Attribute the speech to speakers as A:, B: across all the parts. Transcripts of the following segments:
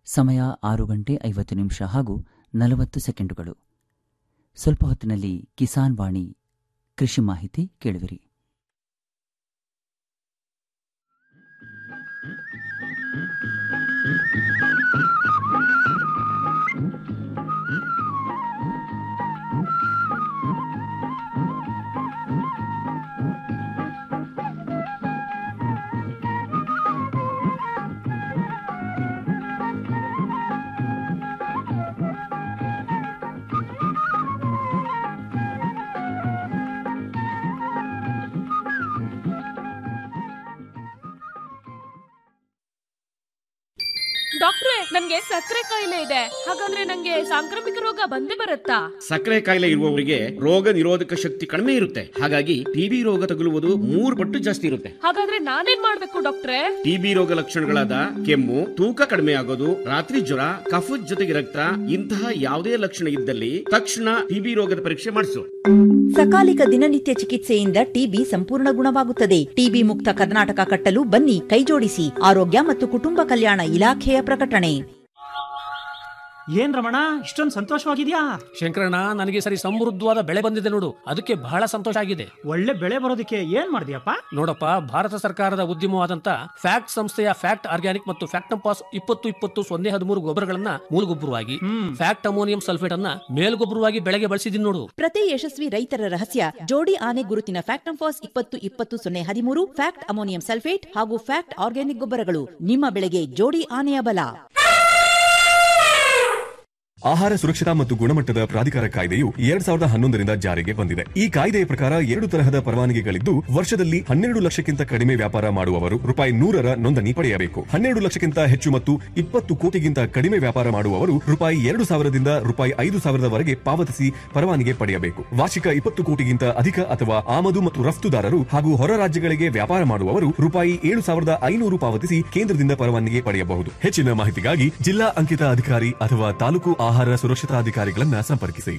A: ಸಮಯ ಆರು ಗಂಟೆ ಐವತ್ತು ನಿಮಿಷ ಹಾಗೂ ನಲವತ್ತು ಸೆಕೆಂಡುಗಳು ಸ್ವಲ್ಪ ಹೊತ್ತಿನಲ್ಲಿ ಕಿಸಾನ್ ವಾಣಿ ಕೃಷಿ ಮಾಹಿತಿ ಕೇಳುವಿರಿ
B: ಡಾಕ್ಟ್ರೆ ನನ್ಗೆ ಸಕ್ಕರೆ ಕಾಯಿಲೆ ಇದೆ ಹಾಗಂದ್ರೆ ನಂಗೆ ಸಾಂಕ್ರಾಮಿಕ ರೋಗ ಬಂದೇ ಬರುತ್ತಾ
C: ಸಕ್ಕರೆ ಕಾಯಿಲೆ ಇರುವವರಿಗೆ ರೋಗ ನಿರೋಧಕ ಶಕ್ತಿ ಕಡಿಮೆ ಇರುತ್ತೆ ಹಾಗಾಗಿ ಟಿಬಿ ರೋಗ ತಗುಲುವುದು ಮೂರು ಪಟ್ಟು ಜಾಸ್ತಿ ಇರುತ್ತೆ
B: ಹಾಗಾದ್ರೆ ನಾನೇನ್ ಮಾಡ್ಬೇಕು ಡಾಕ್ಟ್ರೆ
C: ಟಿಬಿ ರೋಗ ಲಕ್ಷಣಗಳಾದ ಕೆಮ್ಮು ತೂಕ ಕಡಿಮೆ ಆಗೋದು ರಾತ್ರಿ ಜ್ವರ ಕಫದ ಜೊತೆಗೆ ರಕ್ತ ಇಂತಹ ಯಾವುದೇ ಲಕ್ಷಣ ಇದ್ದಲ್ಲಿ ತಕ್ಷಣ ಟಿಬಿ ರೋಗದ ಪರೀಕ್ಷೆ ಮಾಡಿಸು
D: ಸಕಾಲಿಕ ದಿನನಿತ್ಯ ಚಿಕಿತ್ಸೆಯಿಂದ ಟಿಬಿ ಸಂಪೂರ್ಣ ಗುಣವಾಗುತ್ತದೆ ಟಿಬಿ ಮುಕ್ತ ಕರ್ನಾಟಕ ಕಟ್ಟಲು ಬನ್ನಿ ಕೈಜೋಡಿಸಿ ಆರೋಗ್ಯ ಮತ್ತು ಕುಟುಂಬ ಕಲ್ಯಾಣ ಇಲಾಖೆಯ ಪ್ರಕಟಣೆ
E: ಏನ್ ರಮಣ ಇಷ್ಟೊಂದು ಸಂತೋಷವಾಗಿದ್ಯಾ
F: ಶಂಕರಣ್ಣ ನನಗೆ ಸರಿ ಸಮೃದ್ಧವಾದ ಬೆಳೆ ಬಂದಿದೆ ನೋಡು ಅದಕ್ಕೆ ಬಹಳ ಸಂತೋಷ ಆಗಿದೆ
E: ಒಳ್ಳೆ ಬೆಳೆ ಬರೋದಕ್ಕೆ ಏನ್ ಮಾಡಿದ್ಯಪ್ಪ
F: ನೋಡಪ್ಪ ಭಾರತ ಸರ್ಕಾರದ ಉದ್ಯಮವಾದಂತ ಫ್ಯಾಕ್ಟ್ ಸಂಸ್ಥೆಯ ಫ್ಯಾಕ್ಟ್ ಆರ್ಗ್ಯಾನಿಕ್ ಮತ್ತು ಫ್ಯಾಕ್ಟಂಪಾಸ್ ಇಪ್ಪತ್ತು ಇಪ್ಪತ್ತು ಸೊನ್ನೆ ಹದಿಮೂರು ಗೊಬ್ಬರಗಳನ್ನ ಮೂಲಗೊಬ್ಬರವಾಗಿ ಫ್ಯಾಕ್ಟ್ ಅಮೋನಿಯಂ ಸಲ್ಫೇಟ್ ಅನ್ನ ಮೇಲ್ಗೊಬ್ಬರವಾಗಿ ಬೆಳೆಗೆ ಬಳಸಿದೀನಿ ನೋಡು
D: ಪ್ರತಿ ಯಶಸ್ವಿ ರೈತರ ರಹಸ್ಯ ಜೋಡಿ ಆನೆ ಗುರುತಿನ ಫ್ಯಾಕ್ಟಂಫಾಸ್ ಇಪ್ಪತ್ತು ಇಪ್ಪತ್ತು ಸೊನ್ನೆ ಹದಿಮೂರು ಫ್ಯಾಕ್ಟ್ ಅಮೋನಿಯಂ ಸಲ್ಫೇಟ್ ಹಾಗೂ ಫ್ಯಾಕ್ಟ್ ಆರ್ಗ್ಯಾನಿಕ್ ಗೊಬ್ಬರಗಳು ನಿಮ್ಮ ಬೆಳೆಗೆ ಜೋಡಿ ಆನೆಯ ಬಲ
G: ಆಹಾರ ಸುರಕ್ಷತಾ ಮತ್ತು ಗುಣಮಟ್ಟದ ಪ್ರಾಧಿಕಾರ ಕಾಯ್ದೆಯು ಎರಡ್ ಸಾವಿರದ ಹನ್ನೊಂದರಿಂದ ಜಾರಿಗೆ ಬಂದಿದೆ ಈ ಕಾಯ್ದೆಯ ಪ್ರಕಾರ ಎರಡು ತರಹದ ಪರವಾನಗಿಗಳಿದ್ದು ವರ್ಷದಲ್ಲಿ ಹನ್ನೆರಡು ಲಕ್ಷಕ್ಕಿಂತ ಕಡಿಮೆ ವ್ಯಾಪಾರ ಮಾಡುವವರು ರೂಪಾಯಿ ನೂರರ ನೋಂದಣಿ ಪಡೆಯಬೇಕು ಹನ್ನೆರಡು ಲಕ್ಷಕ್ಕಿಂತ ಹೆಚ್ಚು ಮತ್ತು ಇಪ್ಪತ್ತು ಕೋಟಿಗಿಂತ ಕಡಿಮೆ ವ್ಯಾಪಾರ ಮಾಡುವವರು ರೂಪಾಯಿ ಎರಡು ಸಾವಿರದಿಂದ ರೂಪಾಯಿ ಐದು ಸಾವಿರದವರೆಗೆ ಪಾವತಿಸಿ ಪರವಾನಗಿ ಪಡೆಯಬೇಕು ವಾರ್ಷಿಕ ಇಪ್ಪತ್ತು ಕೋಟಿಗಿಂತ ಅಧಿಕ ಅಥವಾ ಆಮದು ಮತ್ತು ರಫ್ತುದಾರರು ಹಾಗೂ ಹೊರ ರಾಜ್ಯಗಳಿಗೆ ವ್ಯಾಪಾರ ಮಾಡುವವರು ರೂಪಾಯಿ ಏಳು ಸಾವಿರದ ಐನೂರು ಪಾವತಿಸಿ ಕೇಂದ್ರದಿಂದ ಪರವಾನಗಿ ಪಡೆಯಬಹುದು ಹೆಚ್ಚಿನ ಮಾಹಿತಿಗಾಗಿ ಜಿಲ್ಲಾ ಅಂಕಿತ ಅಧಿಕಾರಿ ಅಥವಾ ತಾಲೂಕು ಆಹಾರ ಸುರಕ್ಷತಾಧಿಕಾರಿಗಳನ್ನ ಸಂಪರ್ಕಿಸಿ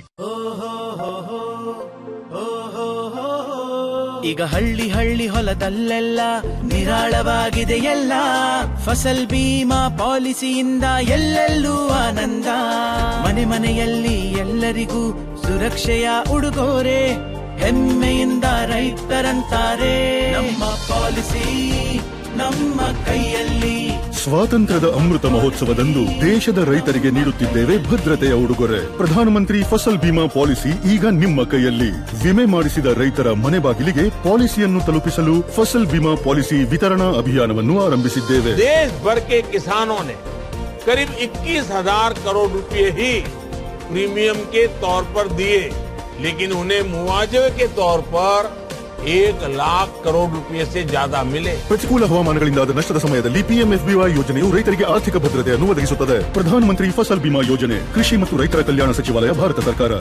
H: ಈಗ ಹಳ್ಳಿ ಹಳ್ಳಿ ಹೊಲದಲ್ಲೆಲ್ಲ ನಿರಾಳವಾಗಿದೆ ಎಲ್ಲ ಫಸಲ್ ಬೀಮಾ ಪಾಲಿಸಿಯಿಂದ ಎಲ್ಲೆಲ್ಲೂ ಆನಂದ ಮನೆ ಮನೆಯಲ್ಲಿ ಎಲ್ಲರಿಗೂ ಸುರಕ್ಷೆಯ ಉಡುಗೊರೆ ಹೆಮ್ಮೆಯಿಂದ ರೈತರಂತಾರೆ ನಮ್ಮ ಪಾಲಿಸಿ ನಮ್ಮ ಕೈಯಲ್ಲಿ
I: ಸ್ವಾತಂತ್ರ್ಯದ ಅಮೃತ ಮಹೋತ್ಸವದಂದು ದೇಶದ ರೈತರಿಗೆ ನೀಡುತ್ತಿದ್ದೇವೆ ಭದ್ರತೆಯ ಉಡುಗೊರೆ ಪ್ರಧಾನಮಂತ್ರಿ ಫಸಲ್ ಬಿಮಾ ಪಾಲಿಸಿ ಈಗ ನಿಮ್ಮ ಕೈಯಲ್ಲಿ ವಿಮೆ ಮಾಡಿಸಿದ ರೈತರ ಮನೆ ಬಾಗಿಲಿಗೆ ಪಾಲಿಸಿಯನ್ನು ತಲುಪಿಸಲು ಫಸಲ್ ಬಿಮಾ ಪಾಲಿಸಿ ವಿತರಣಾ ಅಭಿಯಾನವನ್ನು ಆರಂಭಿಸಿದ್ದೇವೆ
J: देश भर के किसानों ने करीब 21,000 करोड़ रुपए ही प्रीमियम के तौर पर दिए लेकिन उन्हें मुआवजे के तौर पर एक लाख करोड़ रुपए से ज्यादा मिले
I: ಪ್ರತಿಕೂಲ ಹವಾಮಾನಗಳಿಂದಾದ ನಷ್ಟದ ಸಮಯದಲ್ಲಿ ಪಿಎಂಎಫ್ಬಿವೈ ಯೋಜನೆಯು ರೈತರಿಗೆ ಆರ್ಥಿಕ ಭದ್ರತೆಯನ್ನು ಒದಗಿಸುತ್ತದೆ ಪ್ರಧಾನಮಂತ್ರಿ ಫಸಲ್ ಬಿಮಾ ಯೋಜನೆ ಕೃಷಿ ಮತ್ತು ರೈತರ ಕಲ್ಯಾಣ ಸಚಿವಾಲಯ ಭಾರತ ಸರ್ಕಾರ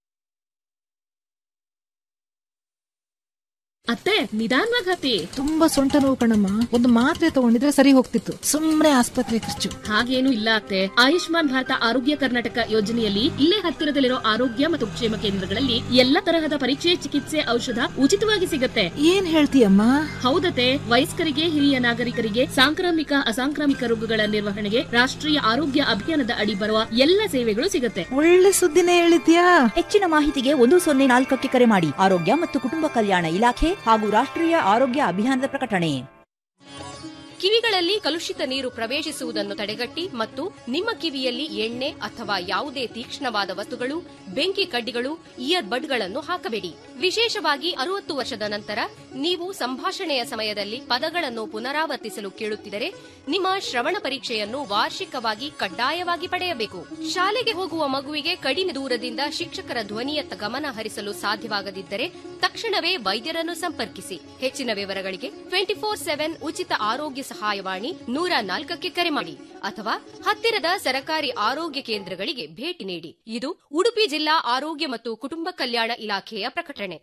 B: ಅತ್ತೆ ನಿಧಾನವಾಗಿ ಹತ್ತಿ
K: ತುಂಬಾ ಸೊಂಟ ನೋವು ಕಣಮ್ಮ ಒಂದು ಮಾತ್ರೆ ತಗೊಂಡಿದ್ರೆ ಸರಿ ಹೋಗ್ತಿತ್ತು ಸುಮ್ನೆ ಆಸ್ಪತ್ರೆ ಖರ್ಚು
B: ಹಾಗೇನು ಇಲ್ಲ ಅತ್ತೆ ಆಯುಷ್ಮಾನ್ ಭಾರತ ಆರೋಗ್ಯ ಕರ್ನಾಟಕ ಯೋಜನೆಯಲ್ಲಿ ಇಲ್ಲೇ ಹತ್ತಿರದಲ್ಲಿರೋ ಆರೋಗ್ಯ ಮತ್ತು ಕ್ಷೇಮ ಕೇಂದ್ರಗಳಲ್ಲಿ ಎಲ್ಲ ತರಹದ ಪರೀಕ್ಷೆ ಚಿಕಿತ್ಸೆ ಔಷಧ ಉಚಿತವಾಗಿ ಸಿಗುತ್ತೆ
K: ಏನ್ ಹೇಳ್ತೀಯಮ್ಮ
B: ಹೌದತೆ ವಯಸ್ಕರಿಗೆ ಹಿರಿಯ ನಾಗರಿಕರಿಗೆ ಸಾಂಕ್ರಾಮಿಕ ಅಸಾಂಕ್ರಾಮಿಕ ರೋಗಗಳ ನಿರ್ವಹಣೆಗೆ ರಾಷ್ಟ್ರೀಯ ಆರೋಗ್ಯ ಅಭಿಯಾನದ ಅಡಿ ಬರುವ ಎಲ್ಲ ಸೇವೆಗಳು ಸಿಗುತ್ತೆ
K: ಒಳ್ಳೆ ಸುದ್ದಿನೇ ಹೇಳಿದ್ಯಾ
D: ಹೆಚ್ಚಿನ ಮಾಹಿತಿಗೆ ಒಂದು ಸೊನ್ನೆ ನಾಲ್ಕಕ್ಕೆ ಕರೆ ಮಾಡಿ ಆರೋಗ್ಯ ಮತ್ತು ಕುಟುಂಬ ಕಲ್ಯಾಣ ಇಲಾಖೆ ಹಾಗೂ ರಾಷ್ಟ್ರೀಯ ಆರೋಗ್ಯ ಅಭಿಯಾನದ ಪ್ರಕಟಣೆ
L: ಕಿವಿಗಳಲ್ಲಿ ಕಲುಷಿತ ನೀರು ಪ್ರವೇಶಿಸುವುದನ್ನು ತಡೆಗಟ್ಟಿ ಮತ್ತು ನಿಮ್ಮ ಕಿವಿಯಲ್ಲಿ ಎಣ್ಣೆ ಅಥವಾ ಯಾವುದೇ ತೀಕ್ಷ್ಣವಾದ ವಸ್ತುಗಳು ಬೆಂಕಿ ಕಡ್ಡಿಗಳು ಇಯರ್ ಬಡ್ಗಳನ್ನು ಹಾಕಬೇಡಿ ವಿಶೇಷವಾಗಿ ಅರುವತ್ತು ವರ್ಷದ ನಂತರ ನೀವು ಸಂಭಾಷಣೆಯ ಸಮಯದಲ್ಲಿ ಪದಗಳನ್ನು ಪುನರಾವರ್ತಿಸಲು ಕೇಳುತ್ತಿದ್ದರೆ ನಿಮ್ಮ ಶ್ರವಣ ಪರೀಕ್ಷೆಯನ್ನು ವಾರ್ಷಿಕವಾಗಿ ಕಡ್ಡಾಯವಾಗಿ ಪಡೆಯಬೇಕು ಶಾಲೆಗೆ ಹೋಗುವ ಮಗುವಿಗೆ ಕಡಿಮೆ ದೂರದಿಂದ ಶಿಕ್ಷಕರ ಧ್ವನಿಯತ್ತ ಗಮನ ಹರಿಸಲು ಸಾಧ್ಯವಾಗದಿದ್ದರೆ ತಕ್ಷಣವೇ ವೈದ್ಯರನ್ನು ಸಂಪರ್ಕಿಸಿ ಹೆಚ್ಚಿನ ವಿವರಗಳಿಗೆ ಟ್ವೆಂಟಿ ಫೋರ್ ಸೆವೆನ್ ಉಚಿತ ಆರೋಗ್ಯ ಸಹಾಯವಾಣಿ ನೂರ ನಾಲ್ಕಕ್ಕೆ ಕರೆ ಮಾಡಿ ಅಥವಾ ಹತ್ತಿರದ ಸರಕಾರಿ ಆರೋಗ್ಯ ಕೇಂದ್ರಗಳಿಗೆ ಭೇಟಿ ನೀಡಿ ಇದು ಉಡುಪಿ ಜಿಲ್ಲಾ ಆರೋಗ್ಯ ಮತ್ತು ಕುಟುಂಬ ಕಲ್ಯಾಣ ಇಲಾಖೆಯ ಪ್ರಕಟಣೆ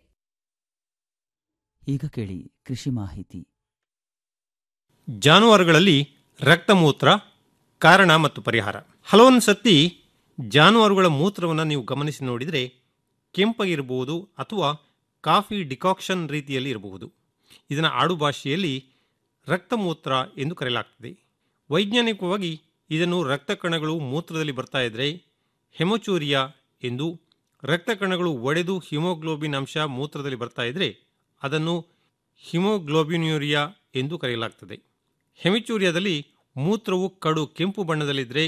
A: ಈಗ ಕೇಳಿ ಕೃಷಿ ಮಾಹಿತಿ
M: ಜಾನುವಾರುಗಳಲ್ಲಿ ರಕ್ತಮೂತ್ರ ಕಾರಣ ಮತ್ತು ಪರಿಹಾರ ಹಲವೊಂದು ಸತಿ ಜಾನುವಾರುಗಳ ಮೂತ್ರವನ್ನು ನೀವು ಗಮನಿಸಿ ನೋಡಿದರೆ ಕೆಂಪಗಿರಬಹುದು ಅಥವಾ ಕಾಫಿ ಡಿಕಾಕ್ಷನ್ ರೀತಿಯಲ್ಲಿ ಇರಬಹುದು ಇದನ್ನು ಆಡು ಭಾಷೆಯಲ್ಲಿ ರಕ್ತಮೂತ್ರ ಎಂದು ಕರೆಯಲಾಗ್ತದೆ ವೈಜ್ಞಾನಿಕವಾಗಿ ಇದನ್ನು ರಕ್ತ ಕಣಗಳು ಮೂತ್ರದಲ್ಲಿ ಬರ್ತಾ ಇದ್ರೆ ಹೆಮಚೂರಿಯಾ ಎಂದು ರಕ್ತ ಕಣಗಳು ಒಡೆದು ಹಿಮೋಗ್ಲೋಬಿನ್ ಅಂಶ ಮೂತ್ರದಲ್ಲಿ ಬರ್ತಾ ಇದ್ರೆ ಅದನ್ನು ಹಿಮೋಗ್ಲೋಬಿನ್ಯೂರಿಯಾ ಎಂದು ಕರೆಯಲಾಗ್ತದೆ ಹೆಮಿಚೂರಿಯಾದಲ್ಲಿ ಮೂತ್ರವು ಕಡು ಕೆಂಪು ಬಣ್ಣದಲ್ಲಿದ್ದರೆ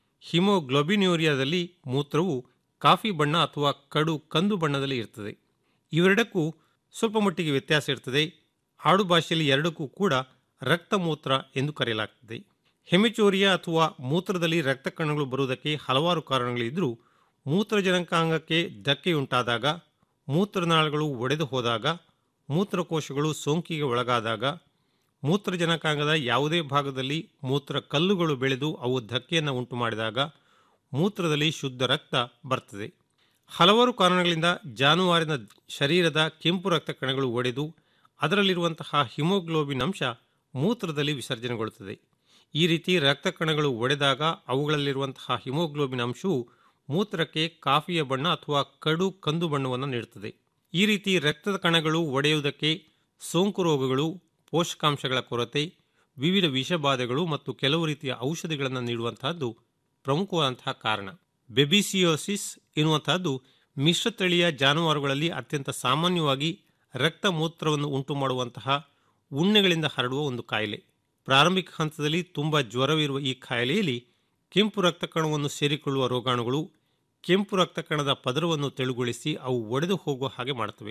M: ಹಿಮೋಗ್ಲೋಬಿನ್ಯೂರಿಯಾದಲ್ಲಿ ಮೂತ್ರವು ಕಾಫಿ ಬಣ್ಣ ಅಥವಾ ಕಡು ಕಂದು ಬಣ್ಣದಲ್ಲಿ ಇರ್ತದೆ ಇವೆರಡಕ್ಕೂ ಸ್ವಲ್ಪ ಮಟ್ಟಿಗೆ ವ್ಯತ್ಯಾಸ ಇರ್ತದೆ ಆಡು ಭಾಷೆಯಲ್ಲಿ ಎರಡಕ್ಕೂ ಕೂಡ ರಕ್ತಮೂತ್ರ ಎಂದು ಕರೆಯಲಾಗ್ತದೆ ಹೆಮಿಚೋರಿಯಾ ಅಥವಾ ಮೂತ್ರದಲ್ಲಿ ರಕ್ತ ಕಣಗಳು ಬರುವುದಕ್ಕೆ ಹಲವಾರು ಕಾರಣಗಳಿದ್ದರೂ ಮೂತ್ರಜನಕಾಂಗಕ್ಕೆ ಧಕ್ಕೆಯುಂಟಾದಾಗ ಮೂತ್ರನಾಳಗಳು ಒಡೆದು ಹೋದಾಗ ಮೂತ್ರಕೋಶಗಳು ಸೋಂಕಿಗೆ ಒಳಗಾದಾಗ ಮೂತ್ರಜನಕಾಂಗದ ಯಾವುದೇ ಭಾಗದಲ್ಲಿ ಮೂತ್ರ ಕಲ್ಲುಗಳು ಬೆಳೆದು ಅವು ಧಕ್ಕೆಯನ್ನು ಉಂಟು ಮಾಡಿದಾಗ ಮೂತ್ರದಲ್ಲಿ ಶುದ್ಧ ರಕ್ತ ಬರ್ತದೆ ಹಲವಾರು ಕಾರಣಗಳಿಂದ ಜಾನುವಾರಿನ ಶರೀರದ ಕೆಂಪು ರಕ್ತ ಕಣಗಳು ಒಡೆದು ಅದರಲ್ಲಿರುವಂತಹ ಹಿಮೋಗ್ಲೋಬಿನ್ ಅಂಶ ಮೂತ್ರದಲ್ಲಿ ವಿಸರ್ಜನೆಗೊಳ್ಳುತ್ತದೆ ಈ ರೀತಿ ರಕ್ತ ಕಣಗಳು ಒಡೆದಾಗ ಅವುಗಳಲ್ಲಿರುವಂತಹ ಹಿಮೋಗ್ಲೋಬಿನ್ ಅಂಶವು ಮೂತ್ರಕ್ಕೆ ಕಾಫಿಯ ಬಣ್ಣ ಅಥವಾ ಕಡು ಕಂದು ಬಣ್ಣವನ್ನು ನೀಡುತ್ತದೆ ಈ ರೀತಿ ರಕ್ತದ ಕಣಗಳು ಒಡೆಯುವುದಕ್ಕೆ ಸೋಂಕು ರೋಗಗಳು ಪೋಷಕಾಂಶಗಳ ಕೊರತೆ ವಿವಿಧ ವಿಷಬಾಧೆಗಳು ಮತ್ತು ಕೆಲವು ರೀತಿಯ ಔಷಧಿಗಳನ್ನು ನೀಡುವಂತಹದ್ದು ಪ್ರಮುಖವಾದಂತಹ ಕಾರಣ ಬೆಬಿಸಿಯೋಸಿಸ್ ಎನ್ನುವಂತಹದ್ದು ಮಿಶ್ರತಳಿಯ ಜಾನುವಾರುಗಳಲ್ಲಿ ಅತ್ಯಂತ ಸಾಮಾನ್ಯವಾಗಿ ರಕ್ತ ಮೂತ್ರವನ್ನು ಉಂಟು ಮಾಡುವಂತಹ ಉಣ್ಣೆಗಳಿಂದ ಹರಡುವ ಒಂದು ಕಾಯಿಲೆ ಪ್ರಾರಂಭಿಕ ಹಂತದಲ್ಲಿ ತುಂಬ ಜ್ವರವಿರುವ ಈ ಕಾಯಿಲೆಯಲ್ಲಿ ಕೆಂಪು ರಕ್ತ ಕಣವನ್ನು ಸೇರಿಕೊಳ್ಳುವ ರೋಗಾಣುಗಳು ಕೆಂಪು ರಕ್ತ ಕಣದ ಪದರವನ್ನು ತೆಳುಗೊಳಿಸಿ ಅವು ಒಡೆದು ಹೋಗುವ ಹಾಗೆ ಮಾಡುತ್ತವೆ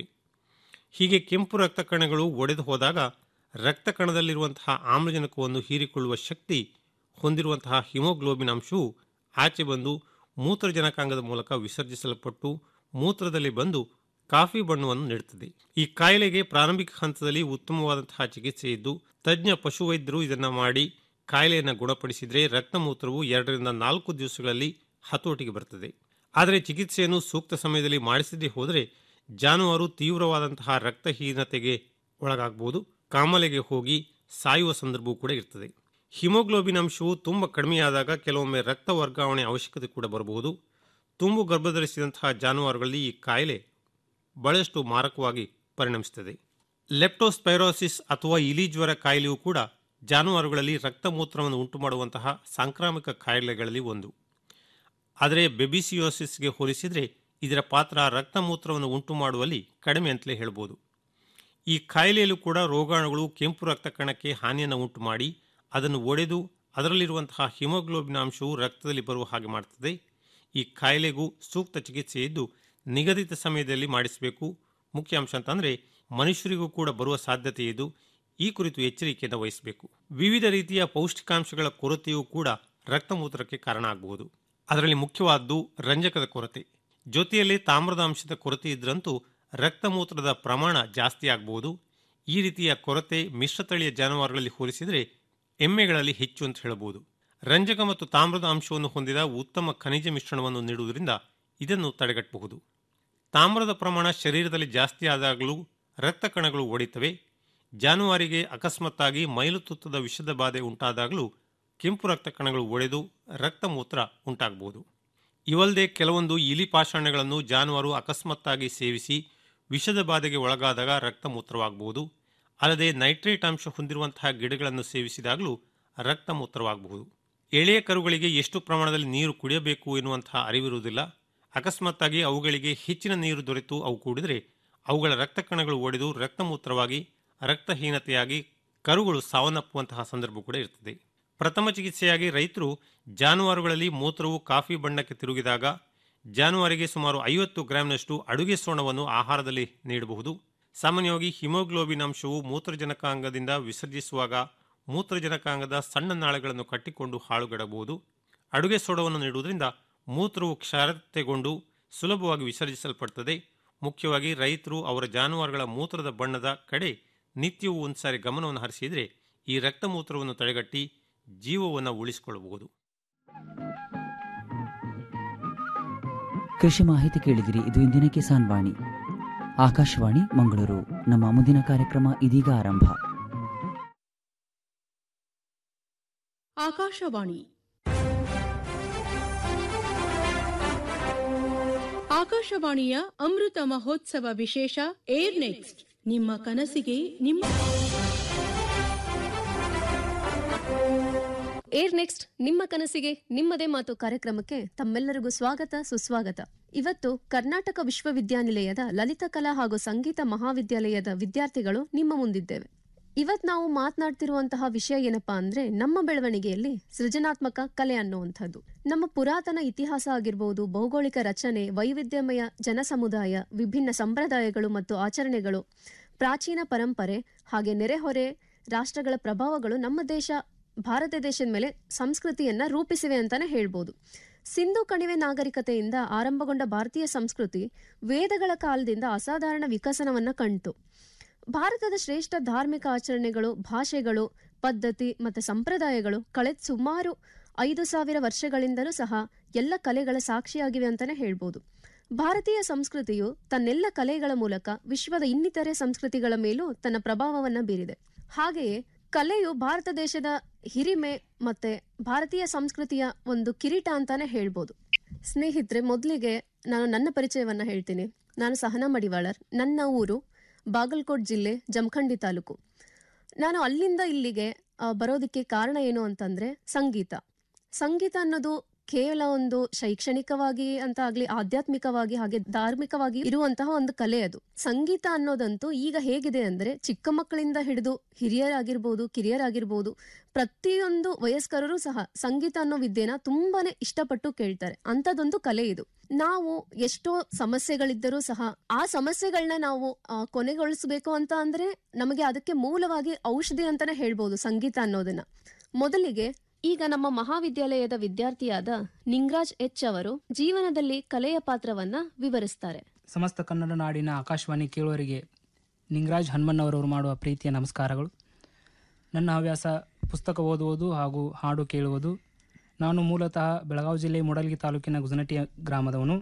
M: ಹೀಗೆ ಕೆಂಪು ರಕ್ತ ಕಣಗಳು ಒಡೆದು ಹೋದಾಗ ರಕ್ತ ಕಣದಲ್ಲಿರುವಂತಹ ಆಮ್ಲಜನಕವನ್ನು ಹೀರಿಕೊಳ್ಳುವ ಶಕ್ತಿ ಹೊಂದಿರುವಂತಹ ಹಿಮೋಗ್ಲೋಬಿನ್ ಅಂಶವು ಆಚೆ ಬಂದು ಮೂತ್ರಜನಕಾಂಗದ ಮೂಲಕ ವಿಸರ್ಜಿಸಲ್ಪಟ್ಟು ಮೂತ್ರದಲ್ಲಿ ಬಂದು ಕಾಫಿ ಬಣ್ಣವನ್ನು ನೀಡುತ್ತದೆ ಈ ಕಾಯಿಲೆಗೆ ಪ್ರಾರಂಭಿಕ ಹಂತದಲ್ಲಿ ಉತ್ತಮವಾದಂತಹ ಚಿಕಿತ್ಸೆ ಇದ್ದು ತಜ್ಞ ಪಶುವೈದ್ಯರು ಇದನ್ನು ಮಾಡಿ ಕಾಯಿಲೆಯನ್ನು ಗುಣಪಡಿಸಿದರೆ ರಕ್ತಮೂತ್ರವು ಎರಡರಿಂದ ನಾಲ್ಕು ದಿವಸಗಳಲ್ಲಿ ಹತೋಟಿಗೆ ಬರ್ತದೆ ಆದರೆ ಚಿಕಿತ್ಸೆಯನ್ನು ಸೂಕ್ತ ಸಮಯದಲ್ಲಿ ಮಾಡಿಸದೇ ಹೋದರೆ ಜಾನುವಾರು ತೀವ್ರವಾದಂತಹ ರಕ್ತಹೀನತೆಗೆ ಒಳಗಾಗಬಹುದು ಕಾಮಲೆಗೆ ಹೋಗಿ ಸಾಯುವ ಸಂದರ್ಭವೂ ಕೂಡ ಇರ್ತದೆ ಹಿಮೋಗ್ಲೋಬಿನ್ ಅಂಶವು ತುಂಬ ಕಡಿಮೆಯಾದಾಗ ಕೆಲವೊಮ್ಮೆ ರಕ್ತ ವರ್ಗಾವಣೆ ಅವಶ್ಯಕತೆ ಕೂಡ ಬರಬಹುದು ತುಂಬು ಗರ್ಭಧರಿಸಿದಂತಹ ಜಾನುವಾರುಗಳಲ್ಲಿ ಈ ಕಾಯಿಲೆ ಬಹಳಷ್ಟು ಮಾರಕವಾಗಿ ಪರಿಣಮಿಸುತ್ತದೆ ಲೆಪ್ಟೋಸ್ಪೈರೋಸಿಸ್ ಅಥವಾ ಇಲಿ ಜ್ವರ ಕಾಯಿಲೆಯೂ ಕೂಡ ಜಾನುವಾರುಗಳಲ್ಲಿ ರಕ್ತಮೂತ್ರವನ್ನು ಉಂಟು ಮಾಡುವಂತಹ ಸಾಂಕ್ರಾಮಿಕ ಕಾಯಿಲೆಗಳಲ್ಲಿ ಒಂದು ಆದರೆ ಬೆಬಿಸಿಯೋಸಿಸ್ಗೆ ಹೋಲಿಸಿದರೆ ಇದರ ಪಾತ್ರ ರಕ್ತಮೂತ್ರವನ್ನು ಉಂಟು ಮಾಡುವಲ್ಲಿ ಕಡಿಮೆ ಅಂತಲೇ ಹೇಳ್ಬೋದು ಈ ಕಾಯಿಲೆಯಲ್ಲೂ ಕೂಡ ರೋಗಾಣುಗಳು ಕೆಂಪು ರಕ್ತ ಕಣಕ್ಕೆ ಹಾನಿಯನ್ನು ಉಂಟು ಮಾಡಿ ಅದನ್ನು ಒಡೆದು ಅದರಲ್ಲಿರುವಂತಹ ಹಿಮೋಗ್ಲೋಬಿನ್ ಅಂಶವು ರಕ್ತದಲ್ಲಿ ಬರುವ ಹಾಗೆ ಮಾಡುತ್ತದೆ ಈ ಕಾಯಿಲೆಗೂ ಸೂಕ್ತ ಚಿಕಿತ್ಸೆ ಇದ್ದು ನಿಗದಿತ ಸಮಯದಲ್ಲಿ ಮಾಡಿಸಬೇಕು ಮುಖ್ಯ ಅಂಶ ಅಂತಂದರೆ ಮನುಷ್ಯರಿಗೂ ಕೂಡ ಬರುವ ಸಾಧ್ಯತೆ ಇದ್ದು ಈ ಕುರಿತು ಎಚ್ಚರಿಕೆಯನ್ನು ವಹಿಸಬೇಕು ವಿವಿಧ ರೀತಿಯ ಪೌಷ್ಟಿಕಾಂಶಗಳ ಕೊರತೆಯೂ ಕೂಡ ರಕ್ತಮೂತ್ರಕ್ಕೆ ಕಾರಣ ಆಗಬಹುದು ಅದರಲ್ಲಿ ಮುಖ್ಯವಾದ್ದು ರಂಜಕದ ಕೊರತೆ ಜೊತೆಯಲ್ಲಿ ತಾಮ್ರದ ಅಂಶದ ಕೊರತೆ ಇದ್ರಂತೂ ರಕ್ತಮೂತ್ರದ ಪ್ರಮಾಣ ಜಾಸ್ತಿ ಆಗಬಹುದು ಈ ರೀತಿಯ ಕೊರತೆ ಮಿಶ್ರತಳಿಯ ಜಾನುವಾರುಗಳಲ್ಲಿ ಹೋಲಿಸಿದರೆ ಎಮ್ಮೆಗಳಲ್ಲಿ ಹೆಚ್ಚು ಅಂತ ಹೇಳಬಹುದು ರಂಜಕ ಮತ್ತು ತಾಮ್ರದ ಅಂಶವನ್ನು ಹೊಂದಿದ ಉತ್ತಮ ಖನಿಜ ಮಿಶ್ರಣವನ್ನು ನೀಡುವುದರಿಂದ ಇದನ್ನು ತಡೆಗಟ್ಟಬಹುದು ತಾಮ್ರದ ಪ್ರಮಾಣ ಶರೀರದಲ್ಲಿ ಜಾಸ್ತಿ ಆದಾಗಲೂ ರಕ್ತ ಕಣಗಳು ಒಡೆಯುತ್ತವೆ ಜಾನುವಾರಿಗೆ ಅಕಸ್ಮಾತ್ತಾಗಿ ಮೈಲುತುತ್ತದ ವಿಷದ ಬಾಧೆ ಉಂಟಾದಾಗಲೂ ಕೆಂಪು ರಕ್ತ ಕಣಗಳು ಒಡೆದು ರಕ್ತಮೂತ್ರ ಉಂಟಾಗಬಹುದು ಇವಲ್ಲದೆ ಕೆಲವೊಂದು ಇಲಿ ಪಾಷಾಣಗಳನ್ನು ಜಾನುವಾರು ಅಕಸ್ಮಾತ್ತಾಗಿ ಸೇವಿಸಿ ವಿಷದ ಬಾಧೆಗೆ ಒಳಗಾದಾಗ ರಕ್ತಮೂತ್ರವಾಗಬಹುದು ಅಲ್ಲದೆ ನೈಟ್ರೇಟ್ ಅಂಶ ಹೊಂದಿರುವಂತಹ ಗಿಡಗಳನ್ನು ಸೇವಿಸಿದಾಗಲೂ ರಕ್ತಮೂತ್ರವಾಗಬಹುದು ಎಳೆಯ ಕರುಗಳಿಗೆ ಎಷ್ಟು ಪ್ರಮಾಣದಲ್ಲಿ ನೀರು ಕುಡಿಯಬೇಕು ಎನ್ನುವಂತಹ ಅರಿವಿರುವುದಿಲ್ಲ ಅಕಸ್ಮಾತ್ತಾಗಿ ಅವುಗಳಿಗೆ ಹೆಚ್ಚಿನ ನೀರು ದೊರೆತು ಅವು ಕೂಡಿದರೆ ಅವುಗಳ ರಕ್ತ ಕಣಗಳು ಒಡೆದು ರಕ್ತಮೂತ್ರವಾಗಿ ರಕ್ತಹೀನತೆಯಾಗಿ ಕರುಗಳು ಸಾವನ್ನಪ್ಪುವಂತಹ ಸಂದರ್ಭ ಕೂಡ ಇರ್ತದೆ ಪ್ರಥಮ ಚಿಕಿತ್ಸೆಯಾಗಿ ರೈತರು ಜಾನುವಾರುಗಳಲ್ಲಿ ಮೂತ್ರವು ಕಾಫಿ ಬಣ್ಣಕ್ಕೆ ತಿರುಗಿದಾಗ ಜಾನುವಾರಿಗೆ ಸುಮಾರು ಐವತ್ತು ಗ್ರಾಂನಷ್ಟು ಅಡುಗೆ ಸೋಣವನ್ನು ಆಹಾರದಲ್ಲಿ ನೀಡಬಹುದು ಸಾಮಾನ್ಯವಾಗಿ ಹಿಮೋಗ್ಲೋಬಿನ್ ಅಂಶವು ಮೂತ್ರಜನಕಾಂಗದಿಂದ ವಿಸರ್ಜಿಸುವಾಗ ಮೂತ್ರಜನಕಾಂಗದ ಸಣ್ಣ ನಾಳಗಳನ್ನು ಕಟ್ಟಿಕೊಂಡು ಹಾಳುಗಡಬಹುದು ಅಡುಗೆ ಸೋಡವನ್ನು ನೀಡುವುದರಿಂದ ಮೂತ್ರವು ಕ್ಷಾರತೆಗೊಂಡು ಸುಲಭವಾಗಿ ವಿಸರ್ಜಿಸಲ್ಪಡುತ್ತದೆ ಮುಖ್ಯವಾಗಿ ರೈತರು ಅವರ ಜಾನುವಾರುಗಳ ಮೂತ್ರದ ಬಣ್ಣದ ಕಡೆ ನಿತ್ಯವೂ ಒಂದ್ಸಾರಿ ಗಮನವನ್ನು ಹರಿಸಿದರೆ ಈ ರಕ್ತಮೂತ್ರವನ್ನು ತಡೆಗಟ್ಟಿ ಜೀವವನ್ನು ಉಳಿಸಿಕೊಳ್ಳಬಹುದು
A: ಕೃಷಿ ಮಾಹಿತಿ ಕೇಳಿದಿರಿ ಇದು ಇಂದಿನ ಕಿಸಾನ್ ವಾಣಿ ಆಕಾಶವಾಣಿ ಮಂಗಳೂರು ನಮ್ಮ ಮುಂದಿನ ಕಾರ್ಯಕ್ರಮ ಇದೀಗ ಆರಂಭ
N: ಆಕಾಶವಾಣಿ ಆಕಾಶವಾಣಿಯ ಅಮೃತ ಮಹೋತ್ಸವ ವಿಶೇಷ ಏರ್ ನೆಕ್ಸ್ಟ್ ನಿಮ್ಮ ಕನಸಿಗೆ ನಿಮ್ಮ
O: ಏರ್ ನೆಕ್ಸ್ಟ್ ನಿಮ್ಮ ಕನಸಿಗೆ ನಿಮ್ಮದೇ ಮಾತು ಕಾರ್ಯಕ್ರಮಕ್ಕೆ ತಮ್ಮೆಲ್ಲರಿಗೂ ಸ್ವಾಗತ ಸುಸ್ವಾಗತ ಇವತ್ತು ಕರ್ನಾಟಕ ವಿಶ್ವವಿದ್ಯಾನಿಲಯದ ಲಲಿತ ಕಲಾ ಹಾಗೂ ಸಂಗೀತ ಮಹಾವಿದ್ಯಾಲಯದ ವಿದ್ಯಾರ್ಥಿಗಳು ನಿಮ್ಮ ಮುಂದಿದ್ದೇವೆ ಇವತ್ ನಾವು ಮಾತನಾಡ್ತಿರುವಂತಹ ವಿಷಯ ಏನಪ್ಪಾ ಅಂದ್ರೆ ನಮ್ಮ ಬೆಳವಣಿಗೆಯಲ್ಲಿ ಸೃಜನಾತ್ಮಕ ಕಲೆ ಅನ್ನುವಂಥದ್ದು ನಮ್ಮ ಪುರಾತನ ಇತಿಹಾಸ ಆಗಿರ್ಬೋದು ಭೌಗೋಳಿಕ ರಚನೆ ವೈವಿಧ್ಯಮಯ ಜನಸಮುದಾಯ ವಿಭಿನ್ನ ಸಂಪ್ರದಾಯಗಳು ಮತ್ತು ಆಚರಣೆಗಳು ಪ್ರಾಚೀನ ಪರಂಪರೆ ಹಾಗೆ ನೆರೆಹೊರೆ ರಾಷ್ಟ್ರಗಳ ಪ್ರಭಾವಗಳು ನಮ್ಮ ದೇಶ ಭಾರತ ದೇಶದ ಮೇಲೆ ಸಂಸ್ಕೃತಿಯನ್ನ ರೂಪಿಸಿವೆ ಅಂತಾನೆ ಹೇಳ್ಬೋದು ಸಿಂಧು ಕಣಿವೆ ನಾಗರಿಕತೆಯಿಂದ ಆರಂಭಗೊಂಡ ಭಾರತೀಯ ಸಂಸ್ಕೃತಿ ವೇದಗಳ ಕಾಲದಿಂದ ಅಸಾಧಾರಣ ವಿಕಸನವನ್ನ ಕಂಡಿತು ಭಾರತದ ಶ್ರೇಷ್ಠ ಧಾರ್ಮಿಕ ಆಚರಣೆಗಳು ಭಾಷೆಗಳು ಪದ್ಧತಿ ಮತ್ತು ಸಂಪ್ರದಾಯಗಳು ಕಳೆದ ಸುಮಾರು ಐದು ಸಾವಿರ ವರ್ಷಗಳಿಂದಲೂ ಸಹ ಎಲ್ಲ ಕಲೆಗಳ ಸಾಕ್ಷಿಯಾಗಿವೆ ಅಂತಾನೆ ಹೇಳ್ಬೋದು ಭಾರತೀಯ ಸಂಸ್ಕೃತಿಯು ತನ್ನೆಲ್ಲ ಕಲೆಗಳ ಮೂಲಕ ವಿಶ್ವದ ಇನ್ನಿತರೆ ಸಂಸ್ಕೃತಿಗಳ ಮೇಲೂ ತನ್ನ ಪ್ರಭಾವವನ್ನ ಬೀರಿದೆ ಹಾಗೆಯೇ ಕಲೆಯು ಭಾರತ ದೇಶದ ಹಿರಿಮೆ ಮತ್ತೆ ಭಾರತೀಯ ಸಂಸ್ಕೃತಿಯ ಒಂದು ಕಿರೀಟ ಅಂತಾನೆ ಹೇಳ್ಬೋದು ಸ್ನೇಹಿತರೆ ಮೊದಲಿಗೆ ನಾನು ನನ್ನ ಪರಿಚಯವನ್ನ ಹೇಳ್ತೀನಿ ನಾನು ಸಹನಾ ಮಡಿವಾಳರ್ ನನ್ನ ಊರು ಬಾಗಲಕೋಟ್ ಜಿಲ್ಲೆ ಜಮಖಂಡಿ ತಾಲೂಕು ನಾನು ಅಲ್ಲಿಂದ ಇಲ್ಲಿಗೆ ಆ, ಬರೋದಕ್ಕೆ ಕಾರಣ ಏನು ಅಂತಂದ್ರೆ ಸಂಗೀತ ಸಂಗೀತ ಅನ್ನೋದು ಕೇವಲ ಒಂದು ಶೈಕ್ಷಣಿಕವಾಗಿ ಅಂತ ಆಗ್ಲಿ ಆಧ್ಯಾತ್ಮಿಕವಾಗಿ ಹಾಗೆ ಧಾರ್ಮಿಕವಾಗಿ ಇರುವಂತಹ ಒಂದು ಕಲೆ ಅದು ಸಂಗೀತ ಅನ್ನೋದಂತೂ ಈಗ ಹೇಗಿದೆ ಅಂದ್ರೆ ಚಿಕ್ಕ ಮಕ್ಕಳಿಂದ ಹಿಡಿದು ಹಿರಿಯರಾಗಿರ್ಬೋದು ಕಿರಿಯರಾಗಿರ್ಬೋದು ಪ್ರತಿಯೊಂದು ವಯಸ್ಕರರು ಸಹ ಸಂಗೀತ ಅನ್ನೋ ವಿದ್ಯೆನ ತುಂಬಾನೇ ಇಷ್ಟಪಟ್ಟು ಕೇಳ್ತಾರೆ ಅಂತದೊಂದು ಕಲೆ ಇದು ನಾವು ಎಷ್ಟೋ ಸಮಸ್ಯೆಗಳಿದ್ದರೂ ಸಹ ಆ ಸಮಸ್ಯೆಗಳನ್ನ ನಾವು ಆ, ಕೊನೆಗೊಳಿಸಬೇಕು ಅಂತ ಅಂದ್ರೆ ನಮಗೆ ಅದಕ್ಕೆ ಮೂಲವಾಗಿ ಔಷಧಿ ಅಂತಾನೆ ಹೇಳ್ಬೋದು ಸಂಗೀತ ಅನ್ನೋದನ್ನ ಮೊದಲಿಗೆ ಈಗ ನಮ್ಮ ಮಹಾವಿದ್ಯಾಲಯದ ವಿದ್ಯಾರ್ಥಿಯಾದ ನಿಂಗರಾಜ್ ಎಚ್ ಅವರು ಜೀವನದಲ್ಲಿ ಕಲೆಯ ಪಾತ್ರವನ್ನ ವಿವರಿಸ್ತಾರೆ
P: ಸಮಸ್ತ ಕನ್ನಡ ನಾಡಿನ ಆಕಾಶವಾಣಿ ಕೇಳುವರಿಗೆ ನಿಂಗರಾಜ್ ಹನುಮನ್ನವರವರು ಮಾಡುವ ಪ್ರೀತಿಯ ನಮಸ್ಕಾರಗಳು ನನ್ನ ಹವ್ಯಾಸ ಪುಸ್ತಕ ಓದುವುದು ಹಾಗೂ ಹಾಡು ಕೇಳುವುದು ನಾನು ಮೂಲತಃ ಬೆಳಗಾವಿ ಜಿಲ್ಲೆ ಮೂಡಲ್ಗಿ ತಾಲೂಕಿನ ಗುಜನಟಿ ಗ್ರಾಮದವನು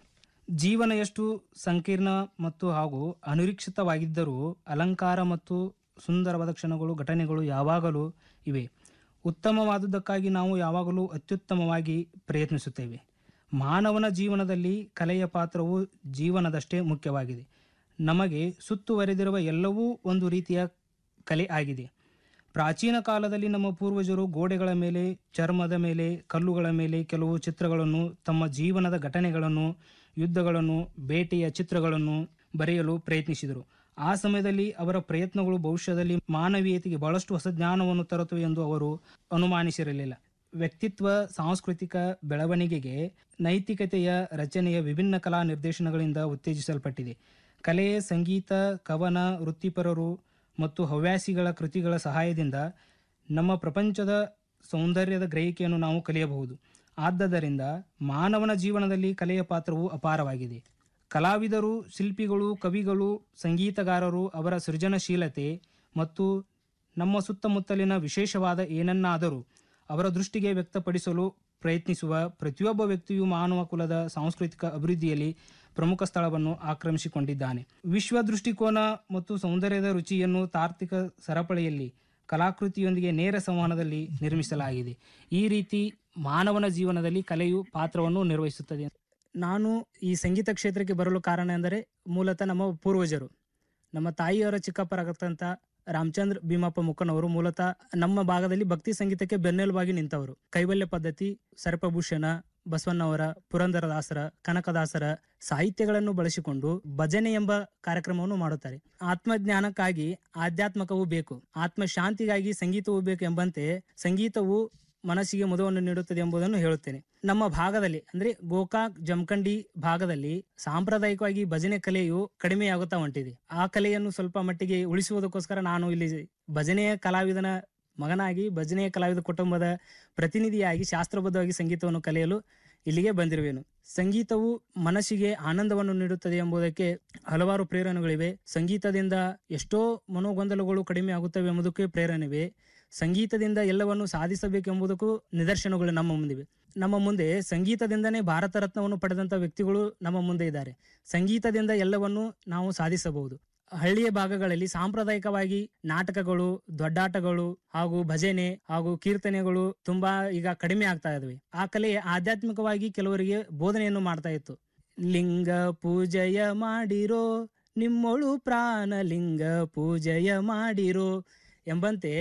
P: ಜೀವನ ಎಷ್ಟು ಸಂಕೀರ್ಣ ಮತ್ತು ಹಾಗೂ ಅನಿರೀಕ್ಷಿತವಾಗಿದ್ದರೂ ಅಲಂಕಾರ ಮತ್ತು ಸುಂದರವಾದ ಕ್ಷಣಗಳು ಘಟನೆಗಳು ಯಾವಾಗಲೂ ಇವೆ ಉತ್ತಮವಾದುದಕ್ಕಾಗಿ ನಾವು ಯಾವಾಗಲೂ ಅತ್ಯುತ್ತಮವಾಗಿ ಪ್ರಯತ್ನಿಸುತ್ತೇವೆ ಮಾನವನ ಜೀವನದಲ್ಲಿ ಕಲೆಯ ಪಾತ್ರವು ಜೀವನದಷ್ಟೇ ಮುಖ್ಯವಾಗಿದೆ ನಮಗೆ ಸುತ್ತುವರೆದಿರುವ ಎಲ್ಲವೂ ಒಂದು ರೀತಿಯ ಕಲೆ ಆಗಿದೆ ಪ್ರಾಚೀನ ಕಾಲದಲ್ಲಿ ನಮ್ಮ ಪೂರ್ವಜರು ಗೋಡೆಗಳ ಮೇಲೆ ಚರ್ಮದ ಮೇಲೆ ಕಲ್ಲುಗಳ ಮೇಲೆ ಕೆಲವು ಚಿತ್ರಗಳನ್ನು ತಮ್ಮ ಜೀವನದ ಘಟನೆಗಳನ್ನು ಯುದ್ಧಗಳನ್ನು ಬೇಟೆಯ ಚಿತ್ರಗಳನ್ನು ಬರೆಯಲು ಪ್ರಯತ್ನಿಸಿದರು ಆ ಸಮಯದಲ್ಲಿ ಅವರ ಪ್ರಯತ್ನಗಳು ಭವಿಷ್ಯದಲ್ಲಿ ಮಾನವೀಯತೆಗೆ ಬಹಳಷ್ಟು ಹೊಸ ಜ್ಞಾನವನ್ನು ತರುತ್ತವೆ ಎಂದು ಅವರು ಅನುಮಾನಿಸಿರಲಿಲ್ಲ ವ್ಯಕ್ತಿತ್ವ ಸಾಂಸ್ಕೃತಿಕ ಬೆಳವಣಿಗೆಗೆ ನೈತಿಕತೆಯ ರಚನೆಯ ವಿಭಿನ್ನ ಕಲಾ ನಿರ್ದೇಶನಗಳಿಂದ ಉತ್ತೇಜಿಸಲ್ಪಟ್ಟಿದೆ ಕಲೆ ಸಂಗೀತ ಕವನ ವೃತ್ತಿಪರರು ಮತ್ತು ಹವ್ಯಾಸಿಗಳ ಕೃತಿಗಳ ಸಹಾಯದಿಂದ ನಮ್ಮ ಪ್ರಪಂಚದ ಸೌಂದರ್ಯದ ಗ್ರಹಿಕೆಯನ್ನು ನಾವು ಕಲಿಯಬಹುದು ಆದ್ದರಿಂದ ಮಾನವನ ಜೀವನದಲ್ಲಿ ಕಲೆಯ ಪಾತ್ರವು ಅಪಾರವಾಗಿದೆ ಕಲಾವಿದರು ಶಿಲ್ಪಿಗಳು ಕವಿಗಳು ಸಂಗೀತಗಾರರು ಅವರ ಸೃಜನಶೀಲತೆ ಮತ್ತು ನಮ್ಮ ಸುತ್ತಮುತ್ತಲಿನ ವಿಶೇಷವಾದ ಏನನ್ನಾದರೂ ಅವರ ದೃಷ್ಟಿಗೆ ವ್ಯಕ್ತಪಡಿಸಲು ಪ್ರಯತ್ನಿಸುವ ಪ್ರತಿಯೊಬ್ಬ ವ್ಯಕ್ತಿಯು ಮಾನವ ಕುಲದ ಸಾಂಸ್ಕೃತಿಕ ಅಭಿವೃದ್ಧಿಯಲ್ಲಿ ಪ್ರಮುಖ ಸ್ಥಳವನ್ನು ಆಕ್ರಮಿಸಿಕೊಂಡಿದ್ದಾನೆ ವಿಶ್ವ ದೃಷ್ಟಿಕೋನ ಮತ್ತು ಸೌಂದರ್ಯದ ರುಚಿಯನ್ನು ತಾರ್ಕಿಕ ಸರಪಳಿಯಲ್ಲಿ ಕಲಾಕೃತಿಯೊಂದಿಗೆ ನೇರ ಸಂವಹನದಲ್ಲಿ ನಿರ್ಮಿಸಲಾಗಿದೆ ಈ ರೀತಿ ಮಾನವನ ಜೀವನದಲ್ಲಿ ಕಲೆಯು ಪಾತ್ರವನ್ನು ನಿರ್ವಹಿಸುತ್ತದೆ ನಾನು ಈ ಸಂಗೀತ ಕ್ಷೇತ್ರಕ್ಕೆ ಬರಲು ಕಾರಣ ಎಂದರೆ ಮೂಲತಃ ನಮ್ಮ ಪೂರ್ವಜರು ನಮ್ಮ ತಾಯಿಯವರ ಚಿಕ್ಕಪ್ಪರಾಗತ್ತಂತ ರಾಮಚಂದ್ರ ಭೀಮಪ್ಪ ಮುಕ್ಕನವರು ಮೂಲತಃ ನಮ್ಮ ಭಾಗದಲ್ಲಿ ಭಕ್ತಿ ಸಂಗೀತಕ್ಕೆ ಬೆನ್ನೆಲುಬಾಗಿ ನಿಂತವರು ಕೈವಲ್ಯ ಪದ್ಧತಿ ಸರ್ಪಭೂಷಣ ಬಸವಣ್ಣವರ ಪುರಂದರದಾಸರ ಕನಕದಾಸರ ಸಾಹಿತ್ಯಗಳನ್ನು ಬಳಸಿಕೊಂಡು ಭಜನೆ ಎಂಬ ಕಾರ್ಯಕ್ರಮವನ್ನು ಮಾಡುತ್ತಾರೆ ಆತ್ಮಜ್ಞಾನಕ್ಕಾಗಿ ಆಧ್ಯಾತ್ಮಕವೂ ಬೇಕು ಆತ್ಮ ಶಾಂತಿಗಾಗಿ ಸಂಗೀತವೂ ಬೇಕು ಎಂಬಂತೆ ಸಂಗೀತವು ಮನಸ್ಸಿಗೆ ಮುದವನ್ನು ನೀಡುತ್ತದೆ ಎಂಬುದನ್ನು ಹೇಳುತ್ತೇನೆ ನಮ್ಮ ಭಾಗದಲ್ಲಿ ಅಂದ್ರೆ ಗೋಕಾಕ್ ಜಮಖಂಡಿ ಭಾಗದಲ್ಲಿ ಸಾಂಪ್ರದಾಯಿಕವಾಗಿ ಭಜನೆ ಕಲೆಯು ಕಡಿಮೆಯಾಗುತ್ತಾ ಹೊಂಟಿದೆ ಆ ಕಲೆಯನ್ನು ಸ್ವಲ್ಪ ಮಟ್ಟಿಗೆ ಉಳಿಸುವುದಕ್ಕೋಸ್ಕರ ನಾನು ಇಲ್ಲಿ ಭಜನೆಯ ಕಲಾವಿದನ ಮಗನಾಗಿ ಭಜನೆಯ ಕಲಾವಿದ ಕುಟುಂಬದ ಪ್ರತಿನಿಧಿಯಾಗಿ ಶಾಸ್ತ್ರಬದ್ಧವಾಗಿ ಸಂಗೀತವನ್ನು ಕಲಿಯಲು ಇಲ್ಲಿಗೆ ಬಂದಿರುವೆನು ಸಂಗೀತವು ಮನಸ್ಸಿಗೆ ಆನಂದವನ್ನು ನೀಡುತ್ತದೆ ಎಂಬುದಕ್ಕೆ ಹಲವಾರು ಪ್ರೇರಣೆಗಳಿವೆ ಸಂಗೀತದಿಂದ ಎಷ್ಟೋ ಮನೋಗೊಂದಲಗಳು ಕಡಿಮೆ ಆಗುತ್ತವೆ ಎಂಬುದಕ್ಕೆ ಪ್ರೇರಣೆವೆ ಸಂಗೀತದಿಂದ ಎಲ್ಲವನ್ನು ಸಾಧಿಸಬೇಕೆಂಬುದಕ್ಕೂ ನಿದರ್ಶನಗಳು ನಮ್ಮ ಮುಂದಿವೆ ನಮ್ಮ ಮುಂದೆ ಸಂಗೀತದಿಂದನೇ ಭಾರತ ರತ್ನವನ್ನು ಪಡೆದಂತ ವ್ಯಕ್ತಿಗಳು ನಮ್ಮ ಮುಂದೆ ಇದ್ದಾರೆ ಸಂಗೀತದಿಂದ ಎಲ್ಲವನ್ನು ನಾವು ಸಾಧಿಸಬಹುದು ಹಳ್ಳಿಯ ಭಾಗಗಳಲ್ಲಿ ಸಾಂಪ್ರದಾಯಿಕವಾಗಿ ನಾಟಕಗಳು ದೊಡ್ಡಾಟಗಳು ಹಾಗೂ ಭಜನೆ ಹಾಗೂ ಕೀರ್ತನೆಗಳು ತುಂಬಾ ಈಗ ಕಡಿಮೆ ಆಗ್ತಾ ಇದಾವೆ ಆ ಕಲೆ ಆಧ್ಯಾತ್ಮಿಕವಾಗಿ ಕೆಲವರಿಗೆ ಬೋಧನೆಯನ್ನು ಮಾಡ್ತಾ ಇತ್ತು ಲಿಂಗ ಪೂಜೆಯ ಮಾಡಿರೋ ನಿಮ್ಮೊಳು ಪ್ರಾಣ ಲಿಂಗ ಪೂಜೆಯ ಮಾಡಿರೋ ಎಂಬಂತೆ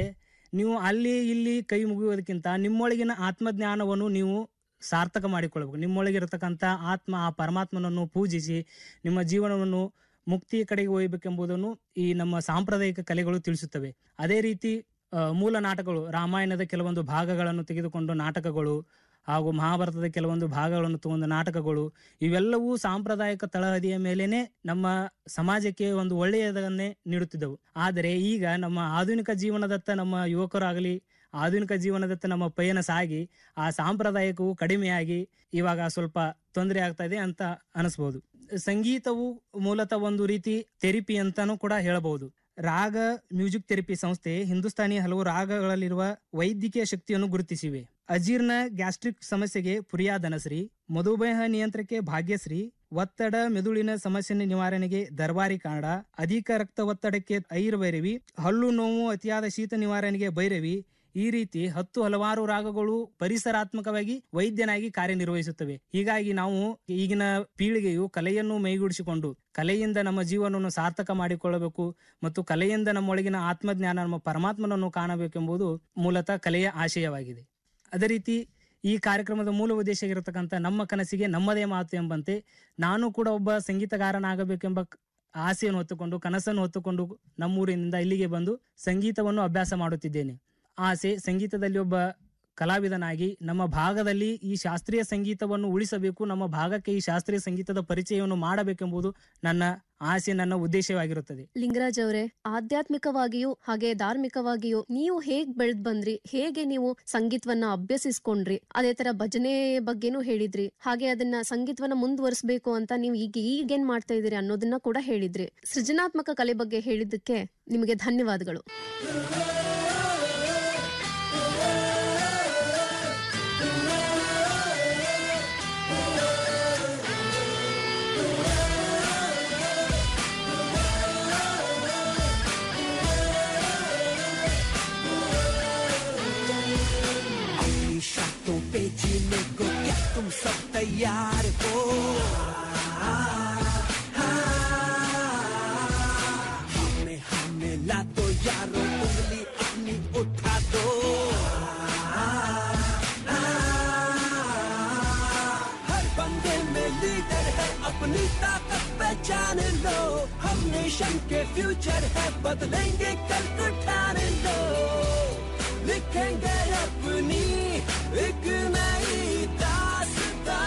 P: ನೀವು ಅಲ್ಲಿ ಇಲ್ಲಿ ಕೈ ಮುಗಿಯೋದಕ್ಕಿಂತ ನಿಮ್ಮೊಳಗಿನ ಆತ್ಮಜ್ಞಾನವನ್ನು ನೀವು ಸಾರ್ಥಕ ಮಾಡಿಕೊಳ್ಬೇಕು ನಿಮ್ಮೊಳಗಿರತಕ್ಕಂಥ ಆತ್ಮ ಆ ಪರಮಾತ್ಮನನ್ನು ಪೂಜಿಸಿ ನಿಮ್ಮ ಜೀವನವನ್ನು ಮುಕ್ತಿ ಕಡೆಗೆ ಒಯ್ಯಬೇಕೆಂಬುದನ್ನು ಈ ನಮ್ಮ ಸಾಂಪ್ರದಾಯಿಕ ಕಲೆಗಳು ತಿಳಿಸುತ್ತವೆ ಅದೇ ರೀತಿ ಆ, ಮೂಲ ನಾಟಕಗಳು ರಾಮಾಯಣದ ಕೆಲವೊಂದು ಭಾಗಗಳನ್ನು ತೆಗೆದುಕೊಂಡು ನಾಟಕಗಳು ಹಾಗೂ ಮಹಾಭಾರತದ ಕೆಲವೊಂದು ಭಾಗಗಳನ್ನು ತಗೊಂಡ ನಾಟಕಗಳು ಇವೆಲ್ಲವೂ ಸಾಂಪ್ರದಾಯಿಕ ತಳಹದಿಯ ಮೇಲೇನೆ ನಮ್ಮ ಸಮಾಜಕ್ಕೆ ಒಂದು ಒಳ್ಳೆಯದನ್ನೇ ನೀಡುತ್ತಿದ್ದವು ಆದರೆ ಈಗ ನಮ್ಮ ಆಧುನಿಕ ಜೀವನದತ್ತ ನಮ್ಮ ಯುವಕರಾಗಲಿ ಆಧುನಿಕ ಜೀವನದತ್ತ ನಮ್ಮ ಪಯಣ ಸಾಗಿ ಆ ಸಾಂಪ್ರದಾಯಿಕವು ಕಡಿಮೆಯಾಗಿ ಇವಾಗ ಸ್ವಲ್ಪ ತೊಂದರೆ ಆಗ್ತಾ ಇದೆ ಅಂತ ಅನಿಸ್ಬೋದು ಸಂಗೀತವು ಮೂಲತಃ ಒಂದು ರೀತಿ ಥೆರಪಿ ಅಂತಾನೂ ಕೂಡ ಹೇಳಬಹುದು ರಾಗ ಮ್ಯೂಸಿಕ್ ಥೆರಪಿ ಸಂಸ್ಥೆ ಹಿಂದೂಸ್ತಾನಿ ಹಲವು ರಾಗಗಳಲ್ಲಿರುವ ವೈದ್ಯಕೀಯ ಶಕ್ತಿಯನ್ನು ಗುರುತಿಸಿವೆ ಅಜೀರ್ಣ ಗ್ಯಾಸ್ಟ್ರಿಕ್ ಸಮಸ್ಯೆಗೆ ಪುರಿಯಾ ಧನಶ್ರೀ ಮಧುಮೇಹ ನಿಯಂತ್ರಕ್ಕೆ ಭಾಗ್ಯಶ್ರೀ ಒತ್ತಡ ಮೆದುಳಿನ ಸಮಸ್ಯೆ ನಿವಾರಣೆಗೆ ದರ್ಬಾರಿ ಕಾಂಡ ಅಧಿಕ ರಕ್ತ ಒತ್ತಡಕ್ಕೆ ಐರ್ ಭೈರವಿ ಹಲ್ಲು ನೋವು ಅತಿಯಾದ ಶೀತ ನಿವಾರಣೆಗೆ ಭೈರವಿ ಈ ರೀತಿ ಹತ್ತು ಹಲವಾರು ರಾಗಗಳು ಪರಿಸರಾತ್ಮಕವಾಗಿ ವೈದ್ಯನಾಗಿ ಕಾರ್ಯನಿರ್ವಹಿಸುತ್ತವೆ ಹೀಗಾಗಿ ನಾವು ಈಗಿನ ಪೀಳಿಗೆಯು ಕಲೆಯನ್ನು ಮೈಗೂಡಿಸಿಕೊಂಡು ಕಲೆಯಿಂದ ನಮ್ಮ ಜೀವನವನ್ನು ಸಾರ್ಥಕ ಮಾಡಿಕೊಳ್ಳಬೇಕು ಮತ್ತು ಕಲೆಯಿಂದ ನಮ್ಮೊಳಗಿನ ಆತ್ಮಜ್ಞಾನ ನಮ್ಮ ಪರಮಾತ್ಮನನ್ನು ಕಾಣಬೇಕೆಂಬುದು ಮೂಲತಃ ಕಲೆಯ ಆಶಯವಾಗಿದೆ ಅದೇ ರೀತಿ ಈ ಕಾರ್ಯಕ್ರಮದ ಮೂಲ ಉದ್ದೇಶ ಇರತಕ್ಕಂಥ ನಮ್ಮ ಕನಸಿಗೆ ನಮ್ಮದೇ ಮಾತು ಎಂಬಂತೆ ನಾನು ಕೂಡ ಒಬ್ಬ ಸಂಗೀತಗಾರನಾಗಬೇಕೆಂಬ ಕ- ಆಸೆಯನ್ನು ಹೊತ್ತುಕೊಂಡು ಕನಸನ್ನು ಹೊತ್ತುಕೊಂಡು ನಮ್ಮೂರಿನಿಂದ ಇಲ್ಲಿಗೆ ಬಂದು ಸಂಗೀತವನ್ನು ಅಭ್ಯಾಸ ಮಾಡುತ್ತಿದ್ದೇನೆ ಆಸೆ ಸಂಗೀತದಲ್ಲಿ ಒಬ್ಬ ಕಲಾವಿದನಾಗಿ ನಮ್ಮ ಭಾಗದಲ್ಲಿ ಈ ಶಾಸ್ತ್ರೀಯ ಸಂಗೀತವನ್ನು ಉಳಿಸಬೇಕು ನಮ್ಮ ಭಾಗಕ್ಕೆ ಈ ಶಾಸ್ತ್ರೀಯ ಸಂಗೀತದ ಪರಿಚಯವನ್ನು ಮಾಡಬೇಕೆಂಬುದು ನನ್ನ ಆಸೆ ನನ್ನ ಉದ್ದೇಶವಾಗಿರುತ್ತದೆ
O: ಲಿಂಗರಾಜ್ ಅವರೇ ಆಧ್ಯಾತ್ಮಿಕವಾಗಿಯೂ ಹಾಗೆ ಧಾರ್ಮಿಕವಾಗಿಯೂ ನೀವು ಹೇಗ್ ಬೆಳೆದ್ ಬಂದ್ರಿ ಹೇಗೆ ನೀವು ಸಂಗೀತವನ್ನ ಅಭ್ಯಸಿಸ್ಕೊಂಡ್ರಿ ಅದೇ ತರ ಭಜನೆ ಬಗ್ಗೆನೂ ಹೇಳಿದ್ರಿ ಹಾಗೆ ಅದನ್ನ ಸಂಗೀತವನ್ನ ಮುಂದುವರಿಸಬೇಕು ಅಂತ ನೀವು ಈಗ ಈಗೇನ್ ಮಾಡ್ತಾ ಇದೀರಿ ಅನ್ನೋದನ್ನ ಕೂಡ ಹೇಳಿದ್ರಿ ಸೃಜನಾತ್ಮಕ ಕಲೆ ಬಗ್ಗೆ ಹೇಳಿದ್ದಕ್ಕೆ ನಿಮಗೆ ಧನ್ಯವಾದಗಳು
H: अपनी शर्तों पे जीने को क्या तुम सब तैयार हो हमने हमने ला तो यारो उंगली अपनी उठा दो हर बंदे में लीडर है अपनी ताकत पहचान लो हम नेशन के फ्यूचर है बदलेंगे कल को ठान लो लिखेंगे अपनी एक नई दास्तान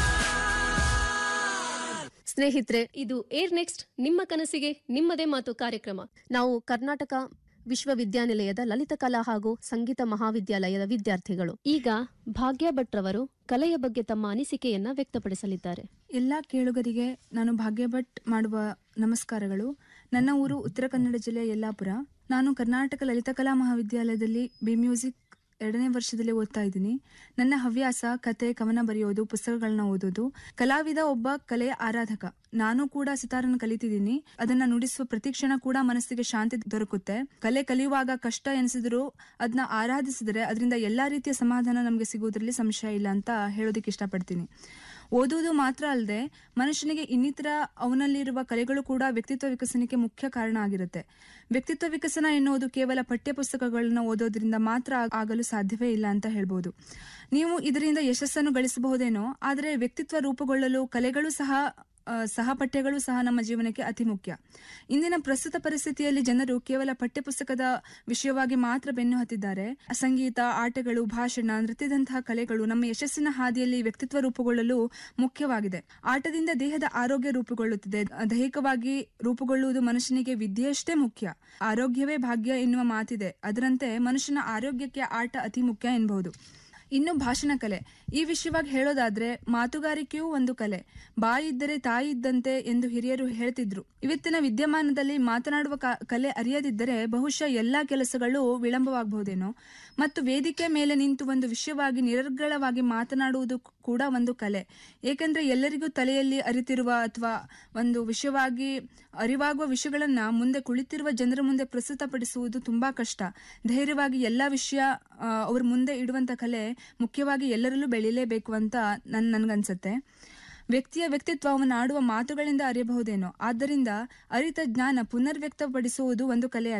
O: ಸ್ನೇಹಿತರೆ ಇದು ಏರ್ ನೆಕ್ಸ್ಟ್ ನಿಮ್ಮ ಕನಸಿಗೆ ನಿಮ್ಮದೇ ಮಾತು ಕಾರ್ಯಕ್ರಮ ನಾವು ಕರ್ನಾಟಕ ವಿಶ್ವವಿದ್ಯಾನಿಲಯದ ಲಲಿತ ಕಲಾ ಹಾಗೂ ಸಂಗೀತ ಮಹಾವಿದ್ಯಾಲಯದ ವಿದ್ಯಾರ್ಥಿಗಳು ಈಗ ಭಾಗ್ಯ ಭಟ್ರವರು ಕಲೆಯ ಬಗ್ಗೆ ತಮ್ಮ ಅನಿಸಿಕೆಯನ್ನ ವ್ಯಕ್ತಪಡಿಸಲಿದ್ದಾರೆ
Q: ಎಲ್ಲ ಕೇಳುಗರಿಗೆ ನಾನು ಭಾಗ್ಯ ಭಟ್ ಮಾಡುವ ನಮಸ್ಕಾರಗಳು ನನ್ನ ಊರು ಉತ್ತರ ಕನ್ನಡ ಜಿಲ್ಲೆಯ ಯಲ್ಲಾಪುರ ನಾನು ಕರ್ನಾಟಕ ಲಲಿತಕಲಾ ಮಹಾವಿದ್ಯಾಲಯದಲ್ಲಿ ಬಿ ಮ್ಯೂಸಿಕ್ ಎರಡನೇ ವರ್ಷದಲ್ಲಿ ಓದ್ತಾ ಇದ್ದೀನಿ ನನ್ನ ಹವ್ಯಾಸ ಕತೆ ಕವನ ಬರೆಯೋದು ಪುಸ್ತಕಗಳನ್ನ ಓದೋದು ಕಲಾವಿದ ಒಬ್ಬ ಕಲೆಯ ಆರಾಧಕ ನಾನು ಕೂಡ ಸಿತಾರನ್ನು ಕಲಿತಿದ್ದೀನಿ ಅದನ್ನ ನುಡಿಸುವ ಪ್ರತಿಕ್ಷಣ ಕೂಡ ಮನಸ್ಸಿಗೆ ಶಾಂತಿ ದೊರಕುತ್ತೆ ಕಲೆ ಕಲಿಯುವಾಗ ಕಷ್ಟ ಎನಿಸಿದ್ರು ಅದನ್ನ ಆರಾಧಿಸಿದ್ರೆ ಅದರಿಂದ ಎಲ್ಲಾ ರೀತಿಯ ಸಮಾಧಾನ ನಮಗೆ ಸಿಗೋದ್ರಲ್ಲಿ ಸಂಶಯ ಇಲ್ಲ ಅಂತ ಹೇಳೋದಕ್ಕೆ ಇಷ್ಟಪಡ್ತೀನಿ ಓದುವುದು ಮಾತ್ರ ಅಲ್ಲದೆ ಮನುಷ್ಯನಿಗೆ ಇನ್ನಿತರ ಅವನಲ್ಲಿರುವ ಕಲೆಗಳು ಕೂಡ ವ್ಯಕ್ತಿತ್ವ ವಿಕಸನಕ್ಕೆ ಮುಖ್ಯ ಕಾರಣ ಆಗಿರುತ್ತೆ ವ್ಯಕ್ತಿತ್ವ ವಿಕಸನ ಎನ್ನುವುದು ಕೇವಲ ಪಠ್ಯ ಪುಸ್ತಕಗಳನ್ನ ಓದೋದ್ರಿಂದ ಮಾತ್ರ ಆಗ್- ಆಗಲು ಸಾಧ್ಯವೇ ಇಲ್ಲ ಅಂತ ಹೇಳ್ಬೋದು ನೀವು ಇದರಿಂದ ಯಶಸ್ಸನ್ನು ಗಳಿಸಬಹುದೇನೋ ಆದರೆ ವ್ಯಕ್ತಿತ್ವ ರೂಪುಗೊಳ್ಳಲು ಕಲೆಗಳು ಸಹ ಆ, ಸಹಪಠ್ಯಗಳು ಸಹ ನಮ್ಮ ಜೀವನಕ್ಕೆ ಅತಿ ಮುಖ್ಯ ಇಂದಿನ ಪ್ರಸ್ತುತ ಪರಿಸ್ಥಿತಿಯಲ್ಲಿ ಜನರು ಕೇವಲ ಪಠ್ಯಪುಸ್ತಕದ ವಿಷಯವಾಗಿ ಮಾತ್ರ ಬೆನ್ನು ಹತ್ತಿದ್ದಾರೆ ಸಂಗೀತ ಆಟಗಳು ಭಾಷಣ ನೃತ್ಯದಂತಹ ಕಲೆಗಳು ನಮ್ಮ ಯಶಸ್ಸಿನ ಹಾದಿಯಲ್ಲಿ ವ್ಯಕ್ತಿತ್ವ ರೂಪುಗೊಳ್ಳಲು ಮುಖ್ಯವಾಗಿದೆ ಆಟದಿಂದ ದೇಹದ ಆರೋಗ್ಯ ರೂಪುಗೊಳ್ಳುತ್ತದೆ ದೈಹಿಕವಾಗಿ ರೂಪುಗೊಳ್ಳುವುದು ಮನುಷ್ಯನಿಗೆ ವಿದ್ಯೆಯಷ್ಟೇ ಮುಖ್ಯ ಆರೋಗ್ಯವೇ ಭಾಗ್ಯ ಎನ್ನುವ ಮಾತಿದೆ ಅದರಂತೆ ಮನುಷ್ಯನ ಆರೋಗ್ಯಕ್ಕೆ ಆಟ ಅತಿ ಮುಖ್ಯ ಎನ್ನಬಹುದು ಇನ್ನು ಭಾಷಣ ಕಲೆ ಈ ವಿಷಯವಾಗಿ ಹೇಳೋದಾದ್ರೆ ಮಾತುಗಾರಿಕೆಯೂ ಒಂದು ಕಲೆ ಬಾಯಿ ಇದ್ದರೆ ತಾಯಿ ಇದ್ದಂತೆ ಎಂದು ಹಿರಿಯರು ಹೇಳ್ತಿದ್ರು ಇವತ್ತಿನ ವಿದ್ಯಮಾನದಲ್ಲಿ ಮಾತನಾಡುವ ಕ- ಕಲೆ ಅರಿಯದಿದ್ದರೆ ಬಹುಶಃ ಎಲ್ಲಾ ಕೆಲಸಗಳು ವಿಳಂಬವಾಗಬಹುದೇನೋ ಮತ್ತು ವೇದಿಕೆ ಮೇಲೆ ನಿಂತು ಒಂದು ವಿಷಯವಾಗಿ ನಿರರ್ಗಳವಾಗಿ ಮಾತನಾಡುವುದು ಕೂಡ ಒಂದು ಕಲೆ ಏಕೆಂದ್ರೆ ಎಲ್ಲರಿಗೂ ತಲೆಯಲ್ಲಿ ಅರಿತಿರುವ ಅಥವಾ ಒಂದು ವಿಷಯವಾಗಿ ಅರಿವಾಗುವ ವಿಷಯಗಳನ್ನ ಮುಂದೆ ಕುಳಿತಿರುವ ಜನರ ಮುಂದೆ ಪ್ರಸ್ತುತಪಡಿಸುವುದು ತುಂಬಾ ಕಷ್ಟ ಧೈರ್ಯವಾಗಿ ಎಲ್ಲಾ ವಿಷಯ ಆ, ಅವ್ರ ಮುಂದೆ ಇಡುವಂತ ಕಲೆ ಮುಖ್ಯವಾಗಿ ಎಲ್ಲರಲ್ಲೂ ಬೆಳೀಲೇಬೇಕು ಅಂತ ನನ್ ನನ್ಗನ್ಸತ್ತೆ ವ್ಯಕ್ತಿಯ ವ್ಯಕ್ತಿತ್ವ ಅವನ ಆಡುವ ಮಾತುಗಳಿಂದ ಅರಿಯಬಹುದೇನೋ ಆದ್ದರಿಂದ ಅರಿತ ಜ್ಞಾನ ಪುನರ್ವ್ಯಕ್ತಪಡಿಸುವುದು ಒಂದು ಕಲೆಯಾಗಿದೆ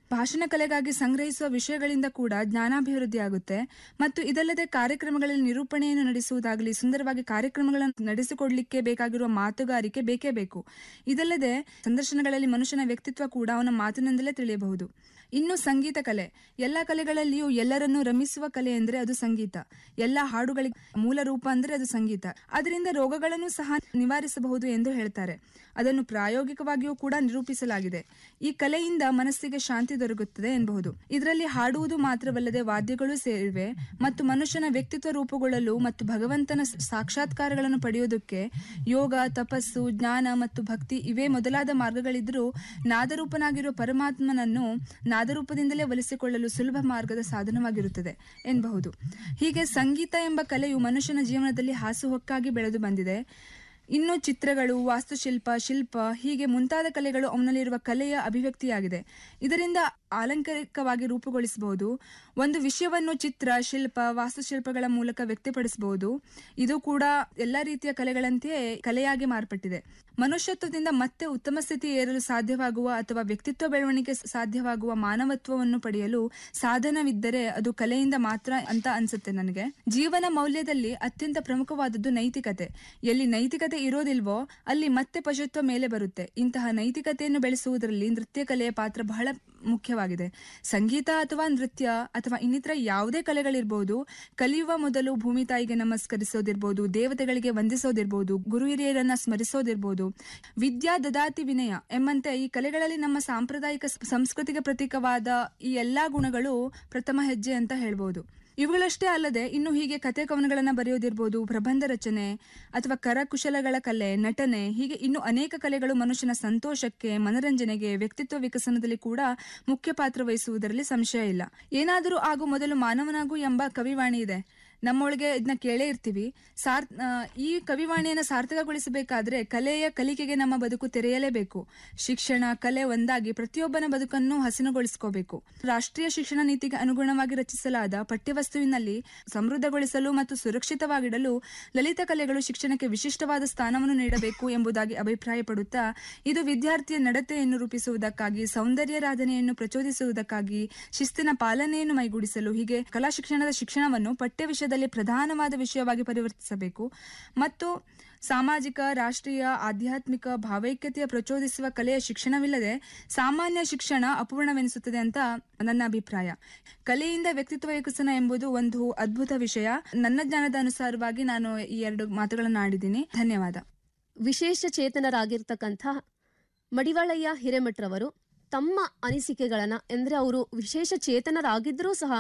Q: ಭಾಷಣ ಕಲೆಗಾಗಿ ಸಂಗ್ರಹಿಸುವ ವಿಷಯಗಳಿಂದ ಕೂಡ ಜ್ಞಾನಾಭಿವೃದ್ಧಿ ಆಗುತ್ತೆ ಮತ್ತು ಇದಲ್ಲದೆ ಕಾರ್ಯಕ್ರಮಗಳಲ್ಲಿ ನಿರೂಪಣೆಯನ್ನು ನಡೆಸುವುದಾಗಲಿ ಸುಂದರವಾಗಿ ಕಾರ್ಯಕ್ರಮಗಳನ್ನು ನಡೆಸಿಕೊಡ್ಲಿಕ್ಕೆ ಬೇಕಾಗಿರುವ ಮಾತುಗಾರಿಕೆ ಬೇಕೇ ಬೇಕು ಇದಲ್ಲದೆ ಸಂದರ್ಶನಗಳಲ್ಲಿ ಮನುಷ್ಯನ ವ್ಯಕ್ತಿತ್ವ ಕೂಡ ಅವನ ಮಾತಿನಿಂದಲೇ ತಿಳಿಯಬಹುದು ಇನ್ನು ಸಂಗೀತ ಕಲೆ ಎಲ್ಲ ಕಲೆಗಳಲ್ಲಿಯೂ ಎಲ್ಲರನ್ನೂ ರಮಿಸುವ ಕಲೆ ಎಂದರೆ ಅದು ಸಂಗೀತ ಎಲ್ಲ ಹಾಡುಗಳಿಗೆ ಮೂಲ ರೂಪ ಅಂದರೆ ಅದು ಸಂಗೀತ ಅದರಿಂದ ರೋಗಗಳನ್ನು ಸಹ ನಿವಾರಿಸಬಹುದು ಎಂದು ಹೇಳ್ತಾರೆ ಅದನ್ನು ಪ್ರಾಯೋಗಿಕವಾಗಿಯೂ ಕೂಡ ನಿರೂಪಿಸಲಾಗಿದೆ ಈ ಕಲೆಯಿಂದ ಮನಸ್ಸಿಗೆ ಶಾಂತಿ ದೊರಕುತ್ತದೆ ಎನ್ನಬಹುದು ಇದರಲ್ಲಿ ಹಾಡುವುದು ಮಾತ್ರವಲ್ಲದೆ ವಾದ್ಯಗಳು ಸೇರಿವೆ ಮತ್ತು ಮನುಷ್ಯನ ವ್ಯಕ್ತಿತ್ವ ರೂಪುಗೊಳ್ಳಲು ಮತ್ತು ಭಗವಂತನ ಸಾಕ್ಷಾತ್ಕಾರಗಳನ್ನು ಪಡೆಯುವುದಕ್ಕೆ ಯೋಗ ತಪಸ್ಸು ಜ್ಞಾನ ಮತ್ತು ಭಕ್ತಿ ಇವೇ ಮೊದಲಾದ ಮಾರ್ಗಗಳಿದ್ದರೂ ನಾದರೂಪನಾಗಿರುವ ಪರಮಾತ್ಮನನ್ನು ನಾದರೂಪದಿಂದಲೇ ಒಲಿಸಿಕೊಳ್ಳಲು ಸುಲಭ ಮಾರ್ಗದ ಸಾಧನವಾಗಿರುತ್ತದೆ ಎನ್ನಬಹುದು ಹೀಗೆ ಸಂಗೀತ ಎಂಬ ಕಲೆಯು ಮನುಷ್ಯನ ಜೀವನದಲ್ಲಿ ಹಾಸುಹೊಕ್ಕಾಗಿ ಬೆಳೆದು ಬಂದಿದೆ ಇನ್ನು ಚಿತ್ರಗಳು ವಾಸ್ತುಶಿಲ್ಪ ಶಿಲ್ಪ ಹೀಗೆ ಮುಂತಾದ ಕಲೆಗಳು ಅವನಲ್ಲಿರುವ ಕಲೆಯ ಅಭಿವ್ಯಕ್ತಿಯಾಗಿದೆ ಇದರಿಂದ ಆಲಂಕಾರಿಕವಾಗಿ ರೂಪುಗೊಳಿಸಬಹುದು ಒಂದು ವಿಷಯವನ್ನು ಚಿತ್ರ ಶಿಲ್ಪ ವಾಸ್ತುಶಿಲ್ಪಗಳ ಮೂಲಕ ವ್ಯಕ್ತಪಡಿಸಬಹುದು ಇದು ಕೂಡ ಎಲ್ಲ ರೀತಿಯ ಕಲೆಗಳಂತೆಯೇ ಕಲೆಯಾಗಿ ಮಾರ್ಪಟ್ಟಿದೆ ಮನುಷ್ಯತ್ವದಿಂದ ಮತ್ತೆ ಉತ್ತಮ ಸ್ಥಿತಿ ಏರಲು ಸಾಧ್ಯವಾಗುವ ಅಥವಾ ವ್ಯಕ್ತಿತ್ವ ಬೆಳವಣಿಗೆ ಸಾಧ್ಯವಾಗುವ ಮಾನವತ್ವವನ್ನು ಪಡೆಯಲು ಸಾಧನವಿದ್ದರೆ ಅದು ಕಲೆಯಿಂದ ಮಾತ್ರ ಅಂತ ಅನ್ಸುತ್ತೆ ನನಗೆ ಜೀವನ ಮೌಲ್ಯದಲ್ಲಿ ಅತ್ಯಂತ ಪ್ರಮುಖವಾದದ್ದು ನೈತಿಕತೆ ಎಲ್ಲಿ ನೈತಿಕತೆ ಇರೋದಿಲ್ವೋ ಅಲ್ಲಿ ಮತ್ತೆ ಪಶುತ್ವ ಮೇಲೆ ಬರುತ್ತೆ ಇಂತಹ ನೈತಿಕತೆಯನ್ನು ಬೆಳೆಸುವುದರಲ್ಲಿ ನೃತ್ಯ ಕಲೆಯ ಪಾತ್ರ ಬಹಳ ಮುಖ್ಯವಾಗಿದೆ ಸಂಗೀತ ಅಥವಾ ನೃತ್ಯ ಅಥವಾ ಇನ್ನಿತರ ಯಾವುದೇ ಕಲೆಗಳಿರ್ಬೋದು ಕಲಿಯುವ ಮೊದಲು ಭೂಮಿ ತಾಯಿಗೆ ನಮಸ್ಕರಿಸೋದಿರ್ಬೋದು ದೇವತೆಗಳಿಗೆ ವಂದಿಸೋದಿರ್ಬೋದು ಗುರು ಹಿರಿಯರನ್ನ ಸ್ಮರಿಸೋದಿರ್ಬೋದು ವಿದ್ಯಾ ದದಾತಿ ವಿನಯ ಎಂಬಂತೆ ಈ ಕಲೆಗಳಲ್ಲಿ ನಮ್ಮ ಸಾಂಪ್ರದಾಯಿಕ ಸ- ಸಂಸ್ಕೃತಿಗೆ ಪ್ರತೀಕವಾದ ಈ ಎಲ್ಲಾ ಗುಣಗಳು ಪ್ರಥಮ ಹೆಜ್ಜೆ ಅಂತ ಹೇಳ್ಬೋದು ಇವುಗಳಷ್ಟೇ ಅಲ್ಲದೆ ಇನ್ನು ಹೀಗೆ ಕತೆ ಕವನಗಳನ್ನ ಬರೆಯೋದಿರ್ಬೋದು ಪ್ರಬಂಧ ರಚನೆ ಅಥವಾ ಕರಕುಶಲಗಳ ಕಲೆ ನಟನೆ ಹೀಗೆ ಇನ್ನು ಅನೇಕ ಕಲೆಗಳು ಮನುಷ್ಯನ ಸಂತೋಷಕ್ಕೆ ಮನರಂಜನೆಗೆ ವ್ಯಕ್ತಿತ್ವ ವಿಕಸನದಲ್ಲಿ ಕೂಡ ಮುಖ್ಯ ಪಾತ್ರ ವಹಿಸುವುದರಲ್ಲಿ ಸಂಶಯ ಇಲ್ಲ ಏನಾದರೂ ಆಗು ಮೊದಲು ಮಾನವನಾಗು ಎಂಬ ಕವಿವಾಣಿ ಇದೆ ನಮ್ಮೊಳಗೆ ಇದನ್ನ ಕೇಳೇ ಇರ್ತೀವಿ ಸಾರ್ ಆ, ಈ ಕವಿವಾಣಿಯನ್ನು ಸಾರ್ಥಕಗೊಳಿಸಬೇಕಾದ್ರೆ ಕಲೆಯ ಕಲಿಕೆಗೆ ನಮ್ಮ ಬದುಕು ತೆರೆಯಲೇಬೇಕು ಶಿಕ್ಷಣ ಕಲೆ ಒಂದಾಗಿ ಪ್ರತಿಯೊಬ್ಬನ ಬದುಕನ್ನು ಹಸಿನುಗೊಳಿಸ್ಕೋಬೇಕು ರಾಷ್ಟ್ರೀಯ ಶಿಕ್ಷಣ ನೀತಿಗೆ ಅನುಗುಣವಾಗಿ ರಚಿಸಲಾದ ಪಠ್ಯವಸ್ತುವಿನಲ್ಲಿ ಸಮೃದ್ಧಗೊಳಿಸಲು ಮತ್ತು ಸುರಕ್ಷಿತವಾಗಿಡಲು ಲಲಿತ ಕಲೆಗಳು ಶಿಕ್ಷಣಕ್ಕೆ ವಿಶಿಷ್ಟವಾದ ಸ್ಥಾನವನ್ನು ನೀಡಬೇಕು ಎಂಬುದಾಗಿ ಅಭಿಪ್ರಾಯಪಡುತ್ತಾ ಇದು ವಿದ್ಯಾರ್ಥಿಯ ನಡತೆಯನ್ನು ರೂಪಿಸುವುದಕ್ಕಾಗಿ ಸೌಂದರ್ಯರಾಧನೆಯನ್ನು ಪ್ರಚೋದಿಸುವುದಕ್ಕಾಗಿ ಶಿಸ್ತಿನ ಪಾಲನೆಯನ್ನು ಮೈಗೂಡಿಸಲು ಹೀಗೆ ಕಲಾ ಶಿಕ್ಷಣದ ಶಿಕ್ಷಣವನ್ನು ಪಠ್ಯ ವಿಷಯದಲ್ಲಿ ಪ್ರಧಾನವಾದ ವಿಷಯವಾಗಿ ಪರಿವರ್ತಿಸಬೇಕು ಮತ್ತು ಸಾಮಾಜಿಕ ರಾಷ್ಟ್ರೀಯ ಆಧ್ಯಾತ್ಮಿಕ ಭಾವೈಕ್ಯತೆಯ ಪ್ರಚೋದಿಸುವ ಕಲೆಯ ಶಿಕ್ಷಣವಿಲ್ಲದೆ ಸಾಮಾನ್ಯ ಶಿಕ್ಷಣ ಅಪೂರ್ಣವೆನಿಸುತ್ತದೆ ಅಂತ ನನ್ನ ಅಭಿಪ್ರಾಯ ಕಲೆಯಿಂದ ವ್ಯಕ್ತಿತ್ವ ವಿಕಸನ ಎಂಬುದು ಒಂದು ಅದ್ಭುತ ವಿಷಯ ನನ್ನ ಜ್ಞಾನದ ಅನುಸಾರವಾಗಿ ನಾನು ಈ ಎರಡು ಮಾತುಗಳನ್ನು ಆಡಿದ್ದೀನಿ ಧನ್ಯವಾದ
O: ವಿಶೇಷ ಚೇತನರಾಗಿರ್ತಕ್ಕಂಥ ಮಡಿವಾಳಯ್ಯ ಹಿರೇಮಠರವರು ತಮ್ಮ ಅನಿಸಿಕೆಗಳನ್ನ ಅಂದ್ರೆ ಅವರು ವಿಶೇಷ ಚೇತನರಾಗಿದ್ರೂ ಸಹ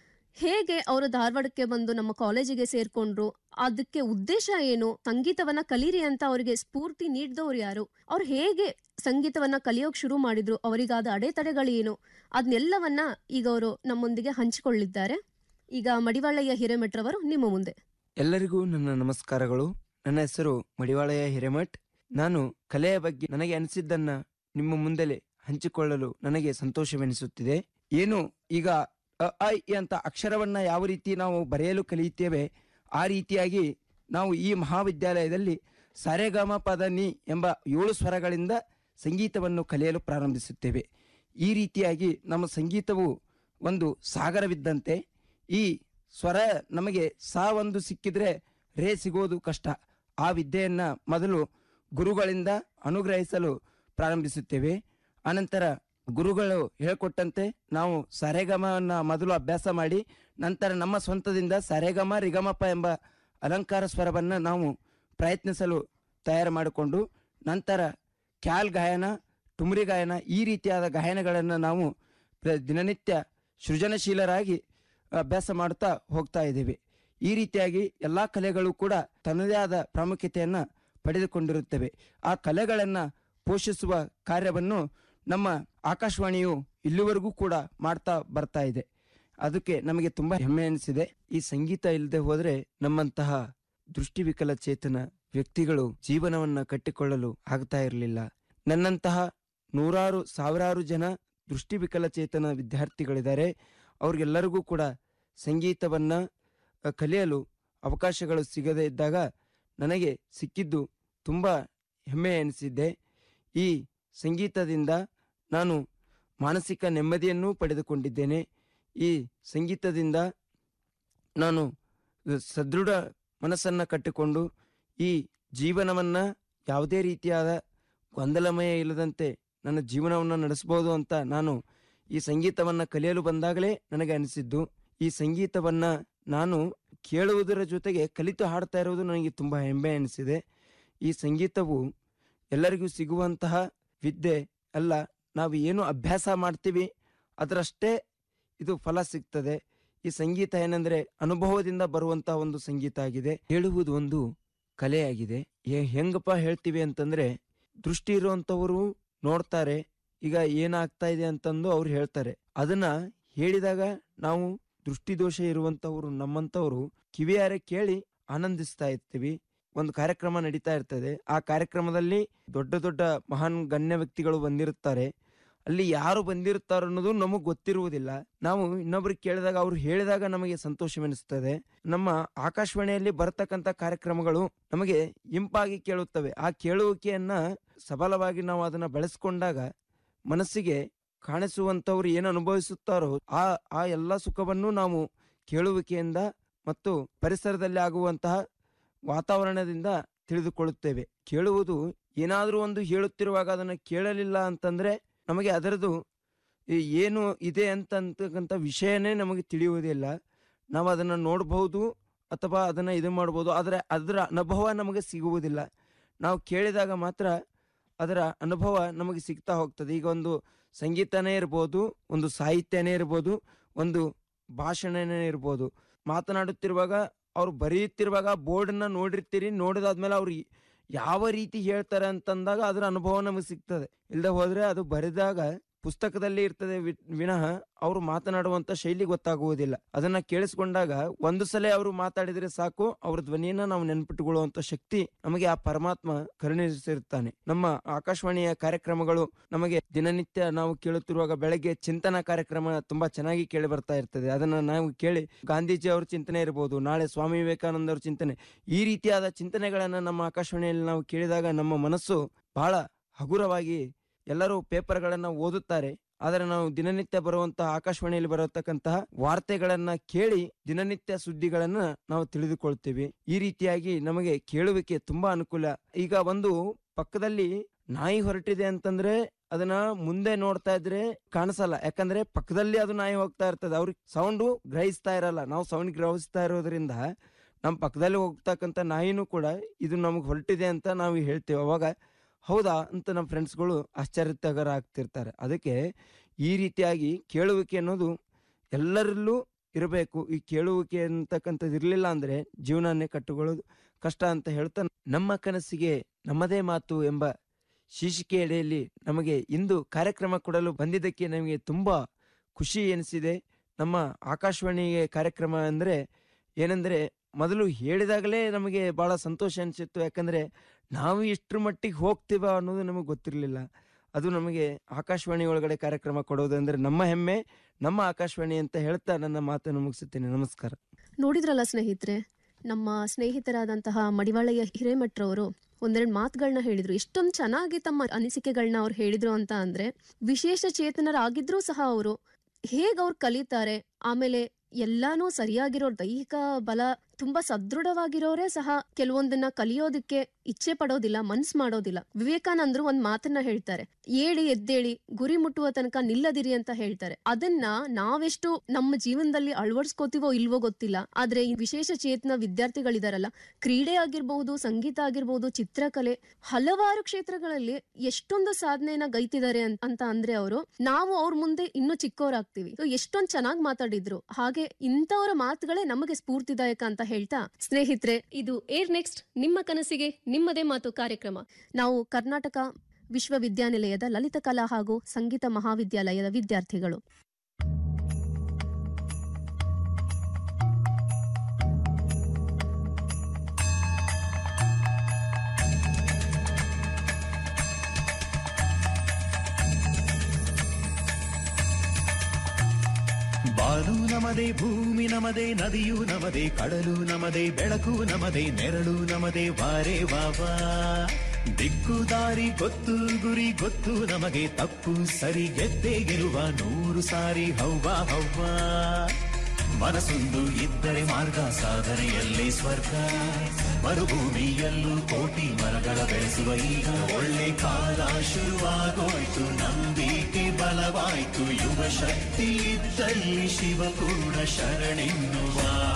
O: ಹೇಗೆ ಅವರು ಧಾರವಾಡಕ್ಕೆ ಬಂದು ನಮ್ಮ ಕಾಲೇಜಿಗೆ ಸೇರ್ಕೊಂಡ್ರು ಅದಕ್ಕೆ ಉದ್ದೇಶ ಏನು ಸಂಗೀತವನ್ನ ಕಲೀರಿ ಅಂತ ಅವರಿಗೆ ಸ್ಫೂರ್ತಿ ನೀಡಿದವ್ರು ಯಾರು ಅವ್ರು ಹೇಗೆ ಸಂಗೀತವನ್ನ ಕಲಿಯೋಕ್ ಶುರು ಮಾಡಿದ್ರು ಅವರಿಗಾದ ಅಡೆತಡೆಗಳು ಏನು ಅದನ್ನೆಲ್ಲವನ್ನ ಈಗ ಅವರು ನಮ್ಮೊಂದಿಗೆ ಹಂಚಿಕೊಳ್ಳಿದ್ದಾರೆ ಈಗ ಮಡಿವಾಳಯ್ಯ ಹಿರೇಮಠರವರು ನಿಮ್ಮ ಮುಂದೆ
R: ಎಲ್ಲರಿಗೂ ನನ್ನ ನಮಸ್ಕಾರಗಳು ನನ್ನ ಹೆಸರು ಮಡಿವಾಳಯ್ಯ ಹಿರೇಮಠ್ ನಾನು ಕಲೆಯ ಬಗ್ಗೆ ನನಗೆ ಅನಿಸಿದ್ದನ್ನ ನಿಮ್ಮ ಮುಂದೆಲೆ ಹಂಚಿಕೊಳ್ಳಲು ನನಗೆ ಸಂತೋಷವೆನಿಸುತ್ತಿದೆ ಏನು ಈಗ ಅ ಆ, ಇ ಅಂತ ಅಕ್ಷರವನ್ನ ಯಾವ ರೀತಿ ನಾವು ಬರೆಯಲು ಕಲಿಯುತ್ತೇವೆ ಆ ರೀತಿಯಾಗಿ ನಾವು ಈ ಮಹಾವಿದ್ಯಾಲಯದಲ್ಲಿ ಸರೆಗಮ ಪದ ನಿ ಎಂಬ ಏಳು ಸ್ವರಗಳಿಂದ ಸಂಗೀತವನ್ನು ಕಲಿಯಲು ಪ್ರಾರಂಭಿಸುತ್ತೇವೆ ಈ ರೀತಿಯಾಗಿ ನಮ್ಮ ಸಂಗೀತವು ಒಂದು ಸಾಗರವಿದ್ದಂತೆ ಈ ಸ್ವರ ನಮಗೆ ಸಾ ಒಂದು ಸಿಕ್ಕಿದ್ರೆ ರೇ ಸಿಗೋದು ಕಷ್ಟ ಆ ವಿದ್ಯೆಯನ್ನ ಮೊದಲು ಗುರುಗಳಿಂದ ಅನುಗ್ರಹಿಸಲು ಪ್ರಾರಂಭಿಸುತ್ತೇವೆ ಅನಂತರ ಗುರುಗಳು ಹೇಳಿಕೊಟ್ಟಂತೆ ನಾವು ಸರೆಗಮವನ್ನು ಮೊದಲು ಅಭ್ಯಾಸ ಮಾಡಿ ನಂತರ ನಮ್ಮ ಸ್ವಂತದಿಂದ ಸರೆಗಮ ರಿಗಮಪ ಎಂಬ ಅಲಂಕಾರ ಸ್ವರವನ್ನು ನಾವು ಪ್ರಯತ್ನಿಸಲು ತಯಾರು ಮಾಡಿಕೊಂಡು ನಂತರ ಕ್ಯಾಲ್ ಗಾಯನ ಟುಮ್ರಿ ಗಾಯನ ಈ ರೀತಿಯಾದ ಗಾಯನಗಳನ್ನು ನಾವು ಪ್ರ- ದಿನನಿತ್ಯ ಸೃಜನಶೀಲರಾಗಿ ಅಭ್ಯಾಸ ಮಾಡುತ್ತಾ ಹೋಗ್ತಾ ಇದ್ದೀವಿ ಈ ರೀತಿಯಾಗಿ ಎಲ್ಲ ಕಲೆಗಳು ಕೂಡ ತನ್ನದೇ ಆದ ಪ್ರಾಮುಖ್ಯತೆಯನ್ನು ಪಡೆದುಕೊಂಡಿರುತ್ತವೆ ಆ ಕಲೆಗಳನ್ನು ಪೋಷಿಸುವ ಕಾರ್ಯವನ್ನು ನಮ್ಮ ಆಕಾಶವಾಣಿಯು ಇಲ್ಲಿವರೆಗೂ ಕೂಡ ಮಾಡ್ತಾ ಬರ್ತಾ ಇದೆ ಅದಕ್ಕೆ ನಮಗೆ ತುಂಬಾ ಹೆಮ್ಮೆ ಅನಿಸಿದೆ ಈ ಸಂಗೀತ ಇಲ್ಲದೆ ಹೋದರೆ ನಮ್ಮಂತಹ ದೃಷ್ಟಿವಿಕಲ ಚೇತನ ವ್ಯಕ್ತಿಗಳು ಜೀವನವನ್ನ ಕಟ್ಟಿಕೊಳ್ಳಲು ಆಗ್ತಾ ಇರಲಿಲ್ಲ ನನ್ನಂತಹ ನೂರಾರು ಸಾವಿರಾರು ಜನ ದೃಷ್ಟಿವಿಕಲ ಚೇತನ ವಿದ್ಯಾರ್ಥಿಗಳಿದ್ದಾರೆ ಅವ್ರಿಗೆಲ್ಲರಿಗೂ ಕೂಡ ಸಂಗೀತವನ್ನ ಅ, ಕಲಿಯಲು ಅವಕಾಶಗಳು ಸಿಗದೇ ಇದ್ದಾಗ ನನಗೆ ಸಿಕ್ಕಿದ್ದು ತುಂಬ ಹೆಮ್ಮೆ ಎನಿಸಿದ್ದೆ ಈ ಸಂಗೀತದಿಂದ ನಾನು ಮಾನಸಿಕ ನೆಮ್ಮದಿಯನ್ನೂ ಪಡೆದುಕೊಂಡಿದ್ದೇನೆ ಈ ಸಂಗೀತದಿಂದ ನಾನು ಸದೃಢ ಮನಸ್ಸನ್ನು ಕಟ್ಟಿಕೊಂಡು ಈ ಜೀವನವನ್ನು ಯಾವುದೇ ರೀತಿಯಾದ ಗೊಂದಲಮಯ ಇಲ್ಲದಂತೆ ನನ್ನ ಜೀವನವನ್ನು ನಡೆಸ್ಬೋದು ಅಂತ ನಾನು ಈ ಸಂಗೀತವನ್ನು ಕಲಿಯಲು ಬಂದಾಗಲೇ ನನಗೆ ಅನಿಸಿದ್ದು ಈ ಸಂಗೀತವನ್ನು ನಾನು ಕೇಳುವುದರ ಜೊತೆಗೆ ಕಲಿತು ಹಾಡ್ತಾ ಇರುವುದು ನನಗೆ ತುಂಬ ಹೆಮ್ಮೆ ಅನಿಸಿದೆ ಈ ಸಂಗೀತವು ಎಲ್ಲರಿಗೂ ಸಿಗುವಂತಹ ವಿದ್ಯೆ ಅಲ್ಲ ನಾವು ಏನು ಅಭ್ಯಾಸ ಮಾಡ್ತೀವಿ ಅದರಷ್ಟೇ ಇದು ಫಲ ಸಿಗ್ತದೆ ಈ ಸಂಗೀತ ಏನಂದ್ರೆ ಅನುಭವದಿಂದ ಬರುವಂತಹ ಒಂದು ಸಂಗೀತ ಆಗಿದೆ ಹೇಳುವುದು ಒಂದು ಕಲೆಯಾಗಿದೆ ಹೆ- ಹೆಂಗಪ್ಪ ಹೇಳ್ತೀವಿ ಅಂತಂದ್ರೆ ದೃಷ್ಟಿ ಇರುವಂತವರು ನೋಡ್ತಾರೆ ಈಗ ಏನಾಗ್ತಾ ಇದೆ ಅಂತಂದು ಅವ್ರು ಹೇಳ್ತಾರೆ ಅದನ್ನ ಹೇಳಿದಾಗ ನಾವು ದೃಷ್ಟಿದೋಷ ಇರುವಂತವ್ರು ನಮ್ಮಂತವ್ರು ಕಿವಿಯಾರೆ ಕೇಳಿ ಆನಂದಿಸ್ತಾ ಇರ್ತೀವಿ ಒಂದು ಕಾರ್ಯಕ್ರಮ ನಡೀತಾ ಇರ್ತದೆ ಆ ಕಾರ್ಯಕ್ರಮದಲ್ಲಿ ದೊಡ್ಡ ದೊಡ್ಡ ಮಹಾನ್ ಗಣ್ಯ ವ್ಯಕ್ತಿಗಳು ಬಂದಿರುತ್ತಾರೆ ಅಲ್ಲಿ ಯಾರು ಬಂದಿರುತ್ತಾರೋ ಅನ್ನೋದು ನಮಗೆ ಗೊತ್ತಿರುವುದಿಲ್ಲ ನಾವು ಇನ್ನೊಬ್ರಿಗೆ ಕೇಳಿದಾಗ ಅವ್ರು ಹೇಳಿದಾಗ ನಮಗೆ ಸಂತೋಷವೆನಿಸ್ತದೆ ನಮ್ಮ ಆಕಾಶವಾಣಿಯಲ್ಲಿ ಬರತಕ್ಕಂಥ ಕಾರ್ಯಕ್ರಮಗಳು ನಮಗೆ ಇಂಪಾಗಿ ಕೇಳುತ್ತವೆ ಆ ಕೇಳುವಿಕೆಯನ್ನ ಸಬಲವಾಗಿ ನಾವು ಅದನ್ನ ಬೆಳೆಸ್ಕೊಂಡಾಗ ಮನಸ್ಸಿಗೆ ಕಾಣಿಸುವಂತವ್ರು ಏನು ಅನುಭವಿಸುತ್ತಾರೋ ಆ ಆ ಎಲ್ಲ ಸುಖವನ್ನು ನಾವು ಕೇಳುವಿಕೆಯಿಂದ ಮತ್ತು ಪರಿಸರದಲ್ಲಿ ಆಗುವಂತಹ ವಾತಾವರಣದಿಂದ ತಿಳಿದುಕೊಳ್ಳುತ್ತೇವೆ ಕೇಳುವುದು ಏನಾದರೂ ಒಂದು ಹೇಳುತ್ತಿರುವಾಗ ಅದನ್ನು ಕೇಳಲಿಲ್ಲ ಅಂತಂದ್ರೆ ನಮಗೆ ಅದರದು ಈ ಏನು ಇದೆ ಅಂತ ಅಂತಕ್ಕಂಥ ವಿಷಯನೇ ನಮಗೆ ತಿಳಿಯುವುದಿಲ್ಲ ನಾವು ಅದನ್ನು ನೋಡಬಹುದು ಅಥವಾ ಅದನ್ನು ಇದು ಮಾಡ್ಬೋದು ಆದರೆ ಅದರ ಅನುಭವ ನಮಗೆ ಸಿಗುವುದಿಲ್ಲ ನಾವು ಕೇಳಿದಾಗ ಮಾತ್ರ ಅದರ ಅನುಭವ ನಮಗೆ ಸಿಗ್ತಾ ಹೋಗ್ತದೆ ಈಗ ಒಂದು ಸಂಗೀತನೇ ಇರ್ಬೋದು ಒಂದು ಸಾಹಿತ್ಯನೇ ಇರ್ಬೋದು ಒಂದು ಭಾಷಣನೇ ಇರ್ಬೋದು ಮಾತನಾಡುತ್ತಿರುವಾಗ ಅವ್ರು ಬರೆಯುತ್ತಿರುವಾಗ ಬೋರ್ಡನ್ನ ನೋಡಿರ್ತೀರಿ ನೋಡಿದಾದ್ಮೇಲೆ ಅವ್ರು ಯಾವ ರೀತಿ ಹೇಳ್ತಾರೆ ಅಂತಂದಾಗ ಅದರ ಅನುಭವ ನಮಗೆ ಸಿಗ್ತದೆ ಇಲ್ಲದೆ ಹೋದ್ರೆ ಅದು ಬರೆದಾಗ ಪುಸ್ತಕದಲ್ಲಿ ಇರ್ತದೆ ವಿ- ವಿನಃ ಅವರು ಮಾತನಾಡುವಂತ ಶೈಲಿ ಗೊತ್ತಾಗುವುದಿಲ್ಲ ಅದನ್ನ ಕೇಳಿಸ್ಕೊಂಡಾಗ ಒಂದು ಸಲ ಅವರು ಮಾತಾಡಿದ್ರೆ ಸಾಕು ಅವ್ರ ಧ್ವನಿಯನ್ನ ನಾವು ನೆನ್ಪಿಟ್ಟುಕೊಳ್ಳುವಂತ ಶಕ್ತಿ ನಮಗೆ ಆ ಪರಮಾತ್ಮ ಕರುಣಿಸಿರುತ್ತಾನೆ ನಮ್ಮ ಆಕಾಶವಾಣಿಯ ಕಾರ್ಯಕ್ರಮಗಳು ನಮಗೆ ದಿನನಿತ್ಯ ನಾವು ಕೇಳುತ್ತಿರುವಾಗ ಬೆಳಗ್ಗೆ ಚಿಂತನಾ ಕಾರ್ಯಕ್ರಮ ತುಂಬಾ ಚೆನ್ನಾಗಿ ಕೇಳಿ ಬರ್ತಾ ಇರ್ತದೆ ಅದನ್ನ ನಾವು ಕೇಳಿ ಗಾಂಧೀಜಿ ಅವ್ರ ಚಿಂತನೆ ಇರಬಹುದು ನಾಳೆ ಸ್ವಾಮಿ ವಿವೇಕಾನಂದ ಅವ್ರ ಚಿಂತನೆ ಈ ರೀತಿಯಾದ ಚಿಂತನೆಗಳನ್ನ ನಮ್ಮ ಆಕಾಶವಾಣಿಯಲ್ಲಿ ನಾವು ಕೇಳಿದಾಗ ನಮ್ಮ ಮನಸ್ಸು ಬಹಳ ಹಗುರವಾಗಿ ಎಲ್ಲರೂ ಪೇಪರ್ಗಳನ್ನ ಓದುತ್ತಾರೆ ಆದರೆ ನಾವು ದಿನನಿತ್ಯ ಬರುವಂತಹ ಆಕಾಶವಾಣಿಯಲ್ಲಿ ಬರತಕ್ಕಂತಹ ವಾರ್ತೆಗಳನ್ನ ಕೇಳಿ ದಿನನಿತ್ಯ ಸುದ್ದಿಗಳನ್ನ ನಾವು ತಿಳಿದುಕೊಳ್ತೀವಿ ಈ ರೀತಿಯಾಗಿ ನಮಗೆ ಕೇಳುವಿಕೆ ತುಂಬಾ ಅನುಕೂಲ ಈಗ ಒಂದು ಪಕ್ಕದಲ್ಲಿ ನಾಯಿ ಹೊರಟಿದೆ ಅಂತಂದ್ರೆ ಅದನ್ನ ಮುಂದೆ ನೋಡ್ತಾ ಇದ್ರೆ ಕಾಣಿಸಲ್ಲ ಯಾಕಂದ್ರೆ ಪಕ್ಕದಲ್ಲಿ ಅದು ನಾಯಿ ಹೋಗ್ತಾ ಇರ್ತದೆ ಅವ್ರಿಗೆ ಸೌಂಡು ಗ್ರಹಿಸ್ತಾ ಇರಲ್ಲ ನಾವು ಸೌಂಡ್ ಗ್ರಹಿಸ್ತಾ ಇರೋದ್ರಿಂದ ನಮ್ಮ ಪಕ್ಕದಲ್ಲಿ ಹೋಗ್ತಕ್ಕಂಥ ನಾಯಿನೂ ಕೂಡ ಇದು ನಮಗೆ ಹೊರಟಿದೆ ಅಂತ ನಾವು ಹೇಳ್ತೇವೆ ಅವಾಗ ಹೌದಾ ಅಂತ ನಮ್ಮ ಫ್ರೆಂಡ್ಸ್ಗಳು ಆಶ್ಚರ್ಯತಗರ ಆಗ್ತಿರ್ತಾರೆ ಅದಕ್ಕೆ ಈ ರೀತಿಯಾಗಿ ಕೇಳುವಿಕೆ ಅನ್ನೋದು ಎಲ್ಲರಲ್ಲೂ ಇರಬೇಕು ಈ ಕೇಳುವಿಕೆ ಅಂತಕ್ಕಂಥದ್ದು ಇರಲಿಲ್ಲ ಅಂದ್ರೆ ಜೀವನನೇ ಕಟ್ಟಿಕೊಳ್ಳೋದು ಕಷ್ಟ ಅಂತ ಹೇಳ್ತಾ ನಮ್ಮ ಕನಸಿಗೆ ನಮ್ಮದೇ ಮಾತು ಎಂಬ ಶೀರ್ಷಿಕೆ ಅಡಿಯಲ್ಲಿ ನಮಗೆ ಇಂದು ಕಾರ್ಯಕ್ರಮ ಕೊಡಲು ಬಂದಿದ್ದಕ್ಕೆ ನಮಗೆ ತುಂಬಾ ಖುಷಿ ಎನಿಸಿದೆ ನಮ್ಮ ಆಕಾಶವಾಣಿಗೆ ಕಾರ್ಯಕ್ರಮ ಅಂದ್ರೆ ಏನಂದ್ರೆ ಮೊದಲು ಹೇಳಿದಾಗಲೇ ನಮಗೆ ಬಹಳ ಸಂತೋಷ ಅನಿಸಿತ್ತು ಯಾಕಂದ್ರೆ ನಾವು ಇಷ್ಟರ ಮಟ್ಟಿಗೆ ಹೋಗ್ತೀವ ಅನ್ನೋದು ನಮಗೆ ಗೊತ್ತಿರಲಿಲ್ಲ ಅದು ನಮಗೆ ಆಕಾಶವಾಣಿ ಒಳಗಡೆ ಕಾರ್ಯಕ್ರಮ ಕೊಡೋದಂದ್ರೆ ನಮ್ಮ ಹೆಮ್ಮೆ ನಮ್ಮ ಆಕಾಶವಾಣಿ ಅಂತ ಹೇಳ್ತಾ ನನ್ನ ಮಾತನ್ನು ಮುಗಿಸುತ್ತೇನೆ ನಮಸ್ಕಾರ
O: ನೋಡಿದ್ರಲ್ಲ ಸ್ನೇಹಿತರೆ ನಮ್ಮ ಸ್ನೇಹಿತರಾದಂತಹ ಮಡಿವಾಳಯ್ಯ ಹಿರೇಮಠರವರು ಒಂದೆರಡು ಮಾತುಗಳನ್ನ ಹೇಳಿದ್ರು ಎಷ್ಟೊಂದು ಚೆನ್ನಾಗಿ ತಮ್ಮ ಅನಿಸಿಕೆಗಳನ್ನ ಅವ್ರು ಹೇಳಿದ್ರು ಅಂತ ಅಂದ್ರೆ ವಿಶೇಷ ಚೇತನರಾಗಿದ್ರೂ ಸಹ ಅವರು ಹೇಗ್ ಅವ್ರು ಕಲಿತಾರೆ ಆಮೇಲೆ ಎಲ್ಲಾನು ಸರಿಯಾಗಿರೋ ದೈಹಿಕ ಬಲ ತುಂಬಾ ಸದೃಢವಾಗಿರೋರೇ ಸಹ ಕೆಲವೊಂದನ್ನ ಕಲಿಯೋದಕ್ಕೆ ಇಚ್ಛೆ ಪಡೋದಿಲ್ಲ ಮನ್ಸ್ ಮಾಡೋದಿಲ್ಲ ವಿವೇಕಾನಂದ್ರು ಒಂದ್ ಮಾತನ್ನ ಹೇಳ್ತಾರೆ ಏಳಿ ಎದ್ದೇಳಿ ಗುರಿ ಮುಟ್ಟುವ ತನಕ ನಿಲ್ಲದಿರಿ ಅಂತ ಹೇಳ್ತಾರೆ ಅದನ್ನ ನಾವೆಷ್ಟು ನಮ್ಮ ಜೀವನದಲ್ಲಿ ಅಳವಡಿಸ್ಕೋತೀವೋ ಇಲ್ವೋ ಗೊತ್ತಿಲ್ಲ ಆದ್ರೆ ಈ ವಿಶೇಷ ಚೇತನ ವಿದ್ಯಾರ್ಥಿಗಳಿದಾರಲ್ಲ ಕ್ರೀಡೆ ಆಗಿರ್ಬಹುದು ಸಂಗೀತ ಆಗಿರ್ಬಹುದು ಚಿತ್ರಕಲೆ ಹಲವಾರು ಕ್ಷೇತ್ರಗಳಲ್ಲಿ ಎಷ್ಟೊಂದು ಸಾಧನೆಯನ್ನ ಗೈತಿದ್ದಾರೆ ಅನ್- ಅಂತ ಅಂದ್ರೆ ಅವರು ನಾವು ಅವ್ರ ಮುಂದೆ ಇನ್ನೂ ಚಿಕ್ಕವರಾಗ್ತೀವಿ So ಎಷ್ಟೊಂದ್ ಚೆನ್ನಾಗಿ ಮಾತಾಡಿದ್ರು ಹಾಗೆ ಇಂಥವರ ಮಾತುಗಳೇ ನಮಗೆ ಸ್ಫೂರ್ತಿದಾಯಕ ಅಂತ ಹೇಳ್ತಾ ಸ್ನೇಹಿತರೆ
L: ಇದು ಏರ್ ನೆಕ್ಸ್ಟ್ ನಿಮ್ಮ ಕನಸಿಗೆ ನಿಮ್ಮದೇ ಮಾತು ಕಾರ್ಯಕ್ರಮ
O: ನಾವು ಕರ್ನಾಟಕ ವಿಶ್ವವಿದ್ಯಾನಿಲಯದ ಲಲಿತ ಕಲಾ ಹಾಗೂ ಸಂಗೀತ ಮಹಾವಿದ್ಯಾಲಯದ ವಿದ್ಯಾರ್ಥಿಗಳು
H: ಬಾರ
S: ಬಾನು ನಮದೆ ಭೂಮಿ ನಮದೆ ನದಿಯು ನಮದೆ ಕಡಲು ನಮದೆ ಬೆಳಕು ನಮದೆ ನೆರಳು ನಮದೆ ವಾರೆ ವಾವಾ ದಿಕ್ಕು ದಾರಿ ಗೊತ್ತು ಗುರಿ ಗೊತ್ತು ನಮಗೆ ತಪ್ಪು ಸರಿ ಗೆದ್ದೆ ಗೆಲುವ ನೂರು ಸಾರಿ ಹವ್ವ ಹವ್ವ ಮನಸ್ಸೊಂದು ಇದ್ದರೆ ಮಾರ್ಗ ಸಾಧನೆಯಲ್ಲೇ ಸ್ವರ್ಗ ಮರುಭೂಮಿಯಲ್ಲೂ ಕೋಟಿ ಮರಗಳ ಬೆಳೆಸುವ ಈಗ ಒಳ್ಳೆ ಕಾಲ ಶುರುವಾಗೋಯ್ತು ನಂಬಿಕೆ ಬಲವಾಯ್ತು ಯುವ ಶಕ್ತಿ ಇದ್ದಲ್ಲಿ ಶಿವ ಕೂಡ ಶರಣೆನ್ನುವ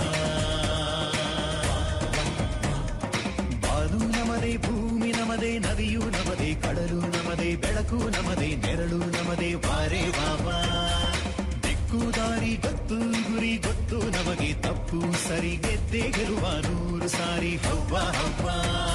S: ಬಾನು ನಮದೆ ಭೂಮಿ ನಮದೆ ನದಿಯು ನಮದೆ ಕಡಲು ನಮದೆ ಬೆಳಕು ನಮದೆ ನೆರಳು ನಮದೆ ವಾರೆ ವಾವಾ ದಿಕ್ಕು ದಾರಿ ಗೊತ್ತು ಗುರಿ ಗೊತ್ತು ನಮಗೆ ತಪ್ಪು ಸರಿ ಗೆದ್ದೆ ಗೆಲುವ ನೂರು ಸಾರಿ ಹವ್ವ ಹವ್ವ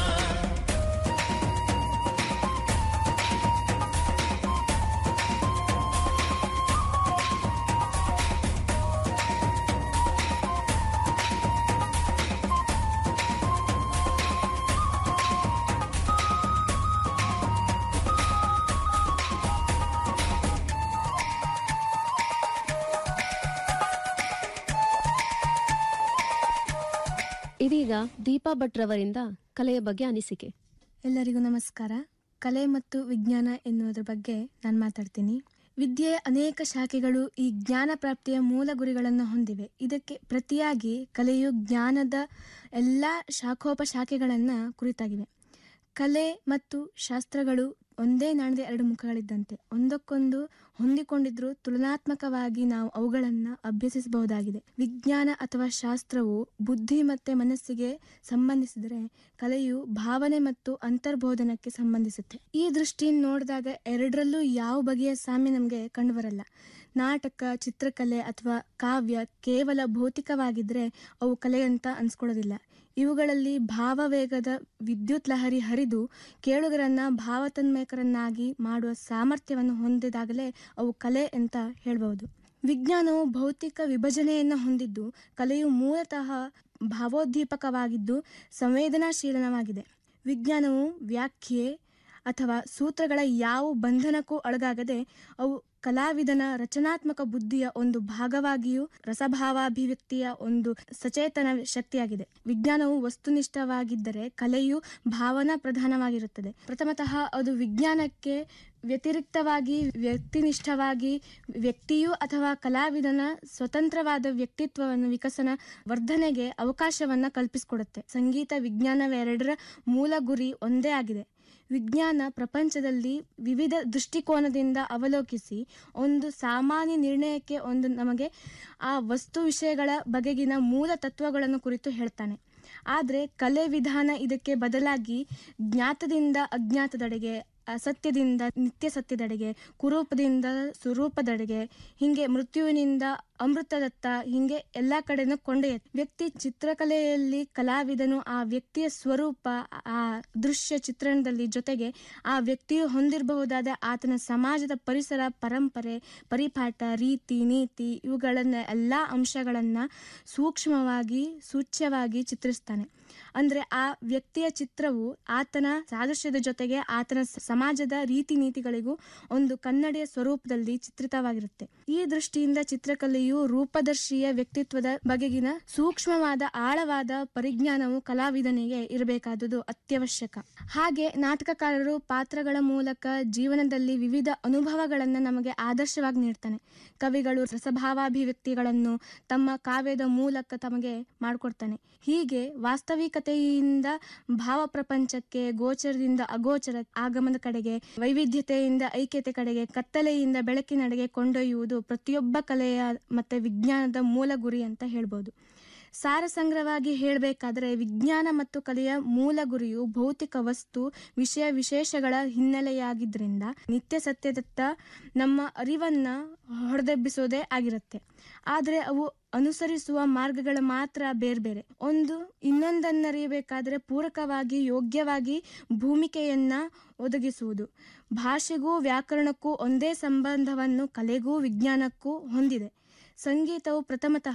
O: ಇದೀಗ ದೀಪಾ ಭಟ್ರವರಿಂದ ಕಲೆಯ ಬಗ್ಗೆ ಅನಿಸಿಕೆ
T: ಎಲ್ಲರಿಗೂ ನಮಸ್ಕಾರ ಕಲೆ ಮತ್ತು ವಿಜ್ಞಾನ ಎನ್ನುವುದರ ಬಗ್ಗೆ ನಾನು ಮಾತಾಡ್ತೀನಿ ವಿದ್ಯೆಯ ಅನೇಕ ಶಾಖೆಗಳು ಈ ಜ್ಞಾನ ಪ್ರಾಪ್ತಿಯ ಮೂಲ ಗುರಿಗಳನ್ನು ಹೊಂದಿವೆ ಇದಕ್ಕೆ ಪ್ರತಿಯಾಗಿ ಕಲೆಯು ಜ್ಞಾನದ ಎಲ್ಲ ಶಾಖೋಪಶಾಖೆಗಳನ್ನು ಕುರಿತಾಗಿವೆ ಕಲೆ ಮತ್ತು ಶಾಸ್ತ್ರಗಳು ಒಂದೇ ನಾಣ್ಯದ ಎರಡು ಮುಖಗಳಿದ್ದಂತೆ ಒಂದಕ್ಕೊಂದು ಹೊಂದಿಕೊಂಡಿದ್ರೂ ತುಲನಾತ್ಮಕವಾಗಿ ನಾವು ಅವುಗಳನ್ನು ಅಭ್ಯಸಿಸಬಹುದಾಗಿದೆ ವಿಜ್ಞಾನ ಅಥವಾ ಶಾಸ್ತ್ರವು ಬುದ್ಧಿ ಮತ್ತೆ ಮನಸ್ಸಿಗೆ ಸಂಬಂಧಿಸಿದರೆ ಕಲೆಯು ಭಾವನೆ ಮತ್ತು ಅಂತರ್ಬೋಧನಕ್ಕೆ ಸಂಬಂಧಿಸುತ್ತೆ ಈ ದೃಷ್ಟಿಯಿಂದ ನೋಡಿದಾಗ ಎರಡರಲ್ಲೂ ಯಾವ ಬಗೆಯ ಸಾಮ್ಯ ನಮಗೆ ಕಂಡುಬರಲ್ಲ ನಾಟಕ ಚಿತ್ರಕಲೆ ಅಥವಾ ಕಾವ್ಯ ಕೇವಲ ಭೌತಿಕವಾಗಿದ್ರೆ ಅವು ಕಲೆ ಅಂತ ಅನ್ಸ್ಕೊಳ್ಳೋದಿಲ್ಲ ಇವುಗಳಲ್ಲಿ ಭಾವವೇಗದ ವಿದ್ಯುತ್ ಲಹರಿ ಹರಿದು ಕೇಳುಗರನ್ನ ಭಾವತನ್ಮಯಕರನ್ನಾಗಿ ಮಾಡುವ ಸಾಮರ್ಥ್ಯವನ್ನು ಹೊಂದಿದಾಗಲೇ ಅವು ಕಲೆ ಅಂತ ಹೇಳ್ಬಹುದು ವಿಜ್ಞಾನವು ಭೌತಿಕ ವಿಭಜನೆಯನ್ನು ಹೊಂದಿದ್ದು ಕಲೆಯು ಮೂಲತಃ ಭಾವೋದ್ದೀಪಕವಾಗಿದ್ದು ಸಂವೇದನಾಶೀಲನವಾಗಿದೆ ವಿಜ್ಞಾನವು ವ್ಯಾಖ್ಯೆ ಅಥವಾ ಸೂತ್ರಗಳ ಯಾವ ಬಂಧನಕ್ಕೂ ಒಳಗಾಗದೆ ಅವು ಕಲಾವಿದನ ರಚನಾತ್ಮಕ ಬುದ್ಧಿಯ ಒಂದು ಭಾಗವಾಗಿಯೂ ರಸಭಾವಾಭಿವ್ಯಕ್ತಿಯ ಒಂದು ಸಚೇತನ ಶಕ್ತಿಯಾಗಿದೆ ವಿಜ್ಞಾನವು ವಸ್ತುನಿಷ್ಠವಾಗಿದ್ದರೆ ಕಲೆಯು ಭಾವನಾ ಪ್ರಧಾನವಾಗಿರುತ್ತದೆ ಪ್ರಥಮತಃ ಅದು ವಿಜ್ಞಾನಕ್ಕೆ ವ್ಯತಿರಿಕ್ತವಾಗಿ ವ್ಯಕ್ತಿನಿಷ್ಠವಾಗಿ ವ್ಯಕ್ತಿಯು ಅಥವಾ ಕಲಾವಿದನ ಸ್ವತಂತ್ರವಾದ ವ್ಯಕ್ತಿತ್ವವನ್ನು ವಿಕಸನ ವರ್ಧನೆಗೆ ಅವಕಾಶವನ್ನ ಕಲ್ಪಿಸಿಕೊಡುತ್ತೆ ಸಂಗೀತ ವಿಜ್ಞಾನವೆರಡರ ಮೂಲ ಗುರಿ ಒಂದೇ ಆಗಿದೆ ವಿಜ್ಞಾನ ಪ್ರಪಂಚದಲ್ಲಿ ವಿವಿಧ ದೃಷ್ಟಿಕೋನದಿಂದ ಅವಲೋಕಿಸಿ ಒಂದು ಸಾಮಾನ್ಯ ನಿರ್ಣಯಕ್ಕೆ ಒಂದು ನಮಗೆ ಆ ವಸ್ತು ವಿಷಯಗಳ ಬಗೆಗಿನ ಮೂಲ ತತ್ವಗಳನ್ನು ಕುರಿತು ಹೇಳ್ತಾನೆ ಆದರೆ ಕಲೆ ವಿಧಾನ ಇದಕ್ಕೆ ಬದಲಾಗಿ ಜ್ಞಾತದಿಂದ ಅಜ್ಞಾತದೆಡೆಗೆ ಅಸತ್ಯದಿಂದ ನಿತ್ಯ ಸತ್ಯದೆಡೆಗೆ ಕುರೂಪದಿಂದ ಸ್ವರೂಪದೆಡೆಗೆ ಹಿಂಗೆ ಮೃತ್ಯುವಿನಿಂದ ಅಮೃತದತ್ತ ಹಿಂಗೆ ಎಲ್ಲ ಕಡೆನೂ ಕೊಂಡೊಯ್ಯುತ್ತೆ ವ್ಯಕ್ತಿ ಚಿತ್ರಕಲೆಯಲ್ಲಿ ಕಲಾವಿದನು ಆ ವ್ಯಕ್ತಿಯ ಸ್ವರೂಪ ಆ ದೃಶ್ಯ ಚಿತ್ರಣದಲ್ಲಿ ಜೊತೆಗೆ ಆ ವ್ಯಕ್ತಿಯು ಹೊಂದಿರಬಹುದಾದ ಆತನ ಸಮಾಜದ ಪರಿಸರ ಪರಂಪರೆ ಪರಿಪಾಠ ರೀತಿ ನೀತಿ ಇವುಗಳನ್ನ ಎಲ್ಲ ಅಂಶಗಳನ್ನ ಸೂಕ್ಷ್ಮವಾಗಿ ಸೂಚ್ಯವಾಗಿ ಚಿತ್ರಿಸ್ತಾನೆ ಅಂದ್ರೆ ಆ ವ್ಯಕ್ತಿಯ ಚಿತ್ರವು ಆತನ ಸಾದೃಶ್ಯದ ಜೊತೆಗೆ ಆತನ ಸಮಾಜದ ರೀತಿ ನೀತಿಗಳಿಗೂ ಒಂದು ಕನ್ನಡಿಯ ಸ್ವರೂಪದಲ್ಲಿ ಚಿತ್ರಿತವಾಗಿರುತ್ತೆ ಈ ದೃಷ್ಟಿಯಿಂದ ಚಿತ್ರಕಲೆಯು ರೂಪದರ್ಶಿಯ ವ್ಯಕ್ತಿತ್ವದ ಬಗೆಗಿನ ಸೂಕ್ಷ್ಮವಾದ ಆಳವಾದ ಪರಿಜ್ಞಾನವು ಕಲಾವಿದನಿಗೆ ಇರಬೇಕಾದುದು ಅತ್ಯವಶ್ಯಕ ಹಾಗೆ ನಾಟಕಕಾರರು ಪಾತ್ರಗಳ ಮೂಲಕ ಜೀವನದಲ್ಲಿ ವಿವಿಧ ಅನುಭವಗಳನ್ನ ನಮಗೆ ಆದರ್ಶವಾಗಿ ನೀಡ್ತಾನೆ ಕವಿಗಳು ರಸಭಾವಾಭಿವ್ಯಕ್ತಿಗಳನ್ನು ತಮ್ಮ ಕಾವ್ಯದ ಮೂಲಕ ತಮಗೆ ಮಾಡಿಕೊಡ್ತಾನೆ ಹೀಗೆ ವಾಸ್ತವಿಕತೆಯಿಂದ ಭಾವ ಪ್ರಪಂಚಕ್ಕೆ ಗೋಚರದಿಂದ ಅಗೋಚರ ಆಗಮನದ ಕಡೆಗೆ ವೈವಿಧ್ಯತೆಯಿಂದ ಐಕ್ಯತೆ ಕಡೆಗೆ ಕತ್ತಲೆಯಿಂದ ಬೆಳಕಿನಡೆಗೆ ಕೊಂಡೊಯ್ಯುವುದು ಪ್ರತಿಯೊಬ್ಬ ಕಲೆಯ ಮತ್ತೆ ವಿಜ್ಞಾನದ ಮೂಲ ಗುರಿ ಅಂತ ಹೇಳ್ಬೋದು ಸಾರ ಸಂಗ್ರಹವಾಗಿ ಹೇಳಬೇಕಾದ್ರೆ ವಿಜ್ಞಾನ ಮತ್ತು ಕಲೆಯ ಮೂಲ ಗುರಿಯು ಭೌತಿಕ ವಸ್ತು ವಿಷಯ ವಿಶೇಷಗಳ ಹಿನ್ನೆಲೆಯಾಗಿದ್ದರಿಂದ ನಿತ್ಯ ಸತ್ಯದತ್ತ ನಮ್ಮ ಅರಿವನ್ನ ಹೊಡೆದೆಬ್ಬಿಸೋದೇ ಆಗಿರುತ್ತೆ ಆದರೆ ಅವು ಅನುಸರಿಸುವ ಮಾರ್ಗಗಳ ಮಾತ್ರ ಬೇರೆ ಬೇರೆ ಒಂದು ಇನ್ನೊಂದನ್ನರಿಯಬೇಕಾದರೆ ಪೂರಕವಾಗಿ ಯೋಗ್ಯವಾಗಿ ಭೂಮಿಕೆಯನ್ನ ಒದಗಿಸುವುದು ಭಾಷೆಗೂ ವ್ಯಾಕರಣಕ್ಕೂ ಒಂದೇ ಸಂಬಂಧವನ್ನು ಕಲೆಗೂ ವಿಜ್ಞಾನಕ್ಕೂ ಹೊಂದಿದೆ ಸಂಗೀತವು ಪ್ರಥಮತಃ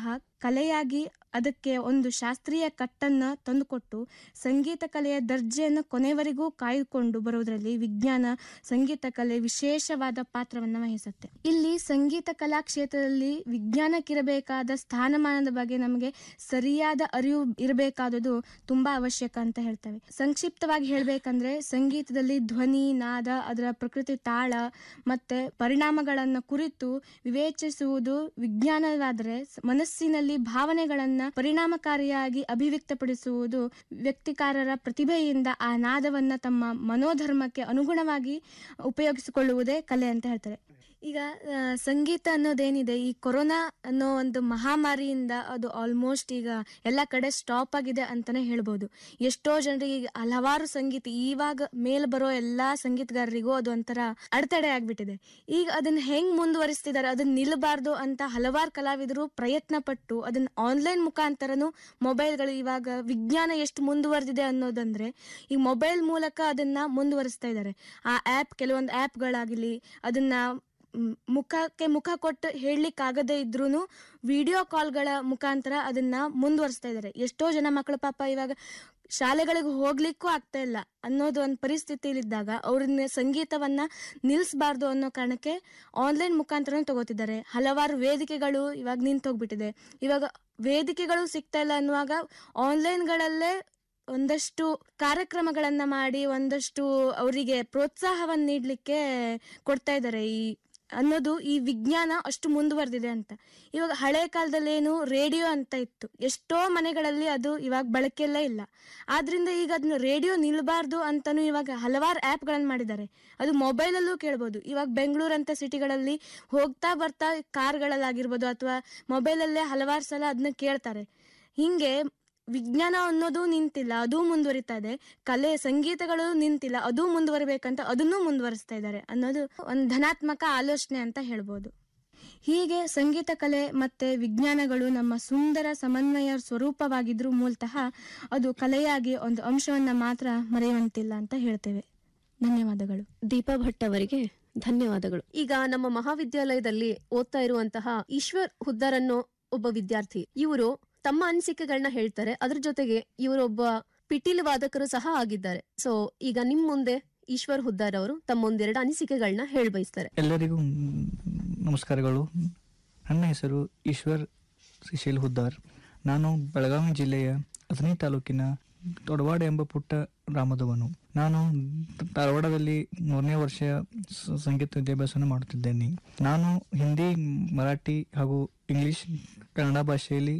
T: ಕಲೆಯಾಗಿ ಅದಕ್ಕೆ ಒಂದು ಶಾಸ್ತ್ರೀಯ ಕಟ್ಟನ್ನ ತಂದುಕೊಟ್ಟು ಸಂಗೀತ ಕಲೆಯ ದರ್ಜೆಯನ್ನು ಕೊನೆವರೆಗೂ ಕಾಯ್ದುಕೊಂಡು ಬರುವುದರಲ್ಲಿ ವಿಜ್ಞಾನ ಸಂಗೀತ ಕಲೆ ವಿಶೇಷವಾದ ಪಾತ್ರವನ್ನು ವಹಿಸುತ್ತೆ ಇಲ್ಲಿ ಸಂಗೀತ ಕಲಾ ಕ್ಷೇತ್ರದಲ್ಲಿ ವಿಜ್ಞಾನಕ್ಕಿರಬೇಕಾದ ಸ್ಥಾನಮಾನದ ಬಗ್ಗೆ ನಮಗೆ ಸರಿಯಾದ ಅರಿವು ಇರಬೇಕಾದುದು ತುಂಬಾ ಅವಶ್ಯಕ ಅಂತ ಹೇಳ್ತೇವೆ ಸಂಕ್ಷಿಪ್ತವಾಗಿ ಹೇಳ್ಬೇಕಂದ್ರೆ ಸಂಗೀತದಲ್ಲಿ ಧ್ವನಿ ನಾದ ಅದರ ಪ್ರಕೃತಿ ತಾಳ ಮತ್ತೆ ಪರಿಣಾಮಗಳನ್ನ ಕುರಿತು ವಿವೇಚಿಸುವುದು ವಿಜ್ಞಾನವಾದರೆ ಮನಸ್ಸಿನಲ್ಲಿ ಭಾವನೆಗಳನ್ನ ಪರಿಣಾಮಕಾರಿಯಾಗಿ ಅಭಿವ್ಯಕ್ತಪಡಿಸುವುದು ವ್ಯಕ್ತಿಕಾರರ ಪ್ರತಿಭೆಯಿಂದ ಆ ನಾದವನ್ನ ತಮ್ಮ ಮನೋಧರ್ಮಕ್ಕೆ ಅನುಗುಣವಾಗಿ ಉಪಯೋಗಿಸಿಕೊಳ್ಳುವುದೇ ಕಲೆ ಅಂತ ಹೇಳ್ತಾರೆ ಈಗ ಆ, ಸಂಗೀತ ಅನ್ನೋದೇನಿದೆ ಈ ಕೊರೋನಾ ಅನ್ನೋ ಒಂದು ಮಹಾಮಾರಿಯಿಂದ ಅದು ಆಲ್ಮೋಸ್ಟ್ ಈಗ ಎಲ್ಲ ಕಡೆ ಸ್ಟಾಪ್ ಆಗಿದೆ ಅಂತಾನೆ ಹೇಳ್ಬೋದು ಎಷ್ಟೋ ಜನರಿಗೆ ಈಗ ಹಲವಾರು ಸಂಗೀತ ಇವಾಗ ಮೇಲ್ ಬರೋ ಎಲ್ಲಾ ಸಂಗೀತಗಾರರಿಗೂ ಅದು ಒಂಥರ ಅಡೆತಡೆ ಆಗ್ಬಿಟ್ಟಿದೆ ಈಗ ಅದನ್ನ ಹೆಂಗ್ ಮುಂದುವರಿಸ್ತಿದ್ದಾರೆ ಅದನ್ನ ನಿಲ್ಲಬಾರ್ದು ಅಂತ ಹಲವಾರು ಕಲಾವಿದರು ಪ್ರಯತ್ನ ಪಟ್ಟು ಅದನ್ನ ಆನ್ಲೈನ್ ಮುಖಾಂತರನು ಮೊಬೈಲ್ಗಳು ಇವಾಗ ವಿಜ್ಞಾನ ಎಷ್ಟು ಮುಂದುವರೆದಿದೆ ಅನ್ನೋದಂದ್ರೆ ಈ ಮೊಬೈಲ್ ಮೂಲಕ ಅದನ್ನ ಮುಂದುವರಿಸ್ತಾ ಇದ್ದಾರೆ ಆ ಆ್ಯಪ್ ಕೆಲವೊಂದು ಆ್ಯಪ್ಗಳಾಗಲಿ ಅದನ್ನ ಮ್, ಮುಖಕ್ಕೆ ಮುಖ ಕೊಟ್ಟು ಹೇಳಲಿಕ್ಕಾಗದೇ ಇದ್ರೂ ವಿಡಿಯೋ ಕಾಲ್ಗಳ ಮುಖಾಂತರ ಅದನ್ನ ಮುಂದುವರಿಸ್ತಾ ಇದ್ದಾರೆ ಎಷ್ಟೋ ಜನ ಮಕ್ಕಳು ಪಾಪ ಇವಾಗ ಶಾಲೆಗಳಿಗೆ ಹೋಗ್ಲಿಕ್ಕೂ ಆಗ್ತಾ ಇಲ್ಲ ಅನ್ನೋದು ಒಂದು ಪರಿಸ್ಥಿತಿಲಿದ್ದಾಗ ಅವ್ರನ್ನ ಸಂಗೀತವನ್ನ ನಿಲ್ಲಿಸಬಾರ್ದು ಅನ್ನೋ ಕಾರಣಕ್ಕೆ ಆನ್ಲೈನ್ ಮುಖಾಂತರ ತಗೋತಿದ್ದಾರೆ ಹಲವಾರು ವೇದಿಕೆಗಳು ಇವಾಗ ನಿಂತೋಗ್ಬಿಟ್ಟಿದೆ ಇವಾಗ ವೇದಿಕೆಗಳು ಸಿಗ್ತಾ ಇಲ್ಲ ಅನ್ನುವಾಗ ಆನ್ಲೈನ್ಗಳಲ್ಲೇ ಒಂದಷ್ಟು ಕಾರ್ಯಕ್ರಮಗಳನ್ನ ಮಾಡಿ ಒಂದಷ್ಟು ಅವರಿಗೆ ಪ್ರೋತ್ಸಾಹವನ್ನು ನೀಡಲಿಕ್ಕೆ ಕೊಡ್ತಾ ಇದ್ದಾರೆ ಈ ಅನ್ನೋದು ಈ ವಿಜ್ಞಾನ ಅಷ್ಟು ಮುಂದುವರೆದಿದೆ ಅಂತ ಇವಾಗ ಹಳೆ ಕಾಲದಲ್ಲೇನು ರೇಡಿಯೋ ಅಂತ ಇತ್ತು ಎಷ್ಟೋ ಮನೆಗಳಲ್ಲಿ ಅದು ಇವಾಗ ಬಳಕೆಯಲ್ಲೇ ಇಲ್ಲ ಆದ್ರಿಂದ ಈಗ ಅದನ್ನ ರೇಡಿಯೋ ನಿಲ್ಬಾರ್ದು ಅಂತಾನು ಇವಾಗ ಹಲವಾರು ಆ್ಯಪ್ಗಳನ್ನು ಮಾಡಿದ್ದಾರೆ ಅದು ಮೊಬೈಲಲ್ಲೂ ಕೇಳ್ಬೋದು ಇವಾಗ ಬೆಂಗಳೂರಂತ ಸಿಟಿಗಳಲ್ಲಿ ಹೋಗ್ತಾ ಬರ್ತಾ ಕಾರ್ಗಳಲ್ಲಾಗಿರ್ಬೋದು ಅಥವಾ ಮೊಬೈಲಲ್ಲೇ ಹಲವಾರು ಸಲ ಅದನ್ನ ಕೇಳ್ತಾರೆ ಹಿಂಗೆ ವಿಜ್ಞಾನ ಅನ್ನೋದು ನಿಂತಿಲ್ಲ ಅದು ಮುಂದುವರಿತಾ ಇದೆ ಕಲೆ ಸಂಗೀತಗಳು ನಿಂತಿಲ್ಲ ಅದು ಮುಂದುವರಿಬೇಕಂತ ಅದನ್ನೂ ಮುಂದುವರಿಸ್ತಾ ಇದ್ದಾರೆ ಅನ್ನೋದು ಒಂದು ಧನಾತ್ಮಕ ಆಲೋಚನೆ ಅಂತ ಹೇಳ್ಬೋದು ಹೀಗೆ ಸಂಗೀತ ಕಲೆ ಮತ್ತೆ ವಿಜ್ಞಾನಗಳು ನಮ್ಮ ಸುಂದರ ಸಮನ್ವಯ ಸ್ವರೂಪವಾಗಿದ್ರೂ ಮೂಲತಃ ಅದು ಕಲೆಯಾಗಿ ಒಂದು ಅಂಶವನ್ನ ಮಾತ್ರ ಮರೆಯುವಂತಿಲ್ಲ ಅಂತ ಹೇಳ್ತೇವೆ ಧನ್ಯವಾದಗಳು
O: ದೀಪಾ ಭಟ್ ಅವರಿಗೆ ಧನ್ಯವಾದಗಳು ಈಗ ನಮ್ಮ ಮಹಾವಿದ್ಯಾಲಯದಲ್ಲಿ ಓದ್ತಾ ಇರುವಂತಹ ಈಶ್ವರ್ ಹುದ್ದಾರ್ ಅನ್ನೋ ಒಬ್ಬ ವಿದ್ಯಾರ್ಥಿ ಇವರು ತಮ್ಮ ಅನಿಸಿಕೆಗಳನ್ನ ಹೇಳ್ತಾರೆ ಅದ್ರ ಜೊತೆಗೆ ಇವರೊಬ್ಬ ಪಿಟೀಲು ವಾದಕರು ಸಹ ಆಗಿದ್ದಾರೆ ಸೊ ಈಗ ನಿಮ್ ಮುಂದೆ ಈಶ್ವರ್ ಹುದ್ದಾರ್ ಅವರು ತಮ್ಮ ಒಂದೆರಡು ಅನಿಸಿಕೆಗಳನ್ನ ಹೇಳ ಬಯಸ್ತಾರೆ
U: ಎಲ್ಲರಿಗೂ ನಮಸ್ಕಾರಗಳು ನನ್ನ ಹೆಸರು ಈಶ್ವರ್ ಸುಶೀಲ್ ಹುದ್ದಾರ್ ನಾನು ಬೆಳಗಾವಿ ಜಿಲ್ಲೆಯ ಅಥಣಿ ತಾಲೂಕಿನ ತೊಡವಾಡ ಎಂಬ ಪುಟ್ಟ ಗ್ರಾಮದವನು ನಾನು ಧಾರವಾಡದಲ್ಲಿ ಮೂರನೇ ವರ್ಷ ಸ- ಸಂಗೀತ ವಿದ್ಯಾಭ್ಯಾಸವನ್ನು ಮಾಡುತ್ತಿದ್ದೇನೆ ನಾನು ಹಿಂದಿ ಮರಾಠಿ ಹಾಗೂ ಇಂಗ್ಲಿಷ್ ಕನ್ನಡ ಭಾಷೆಯಲ್ಲಿ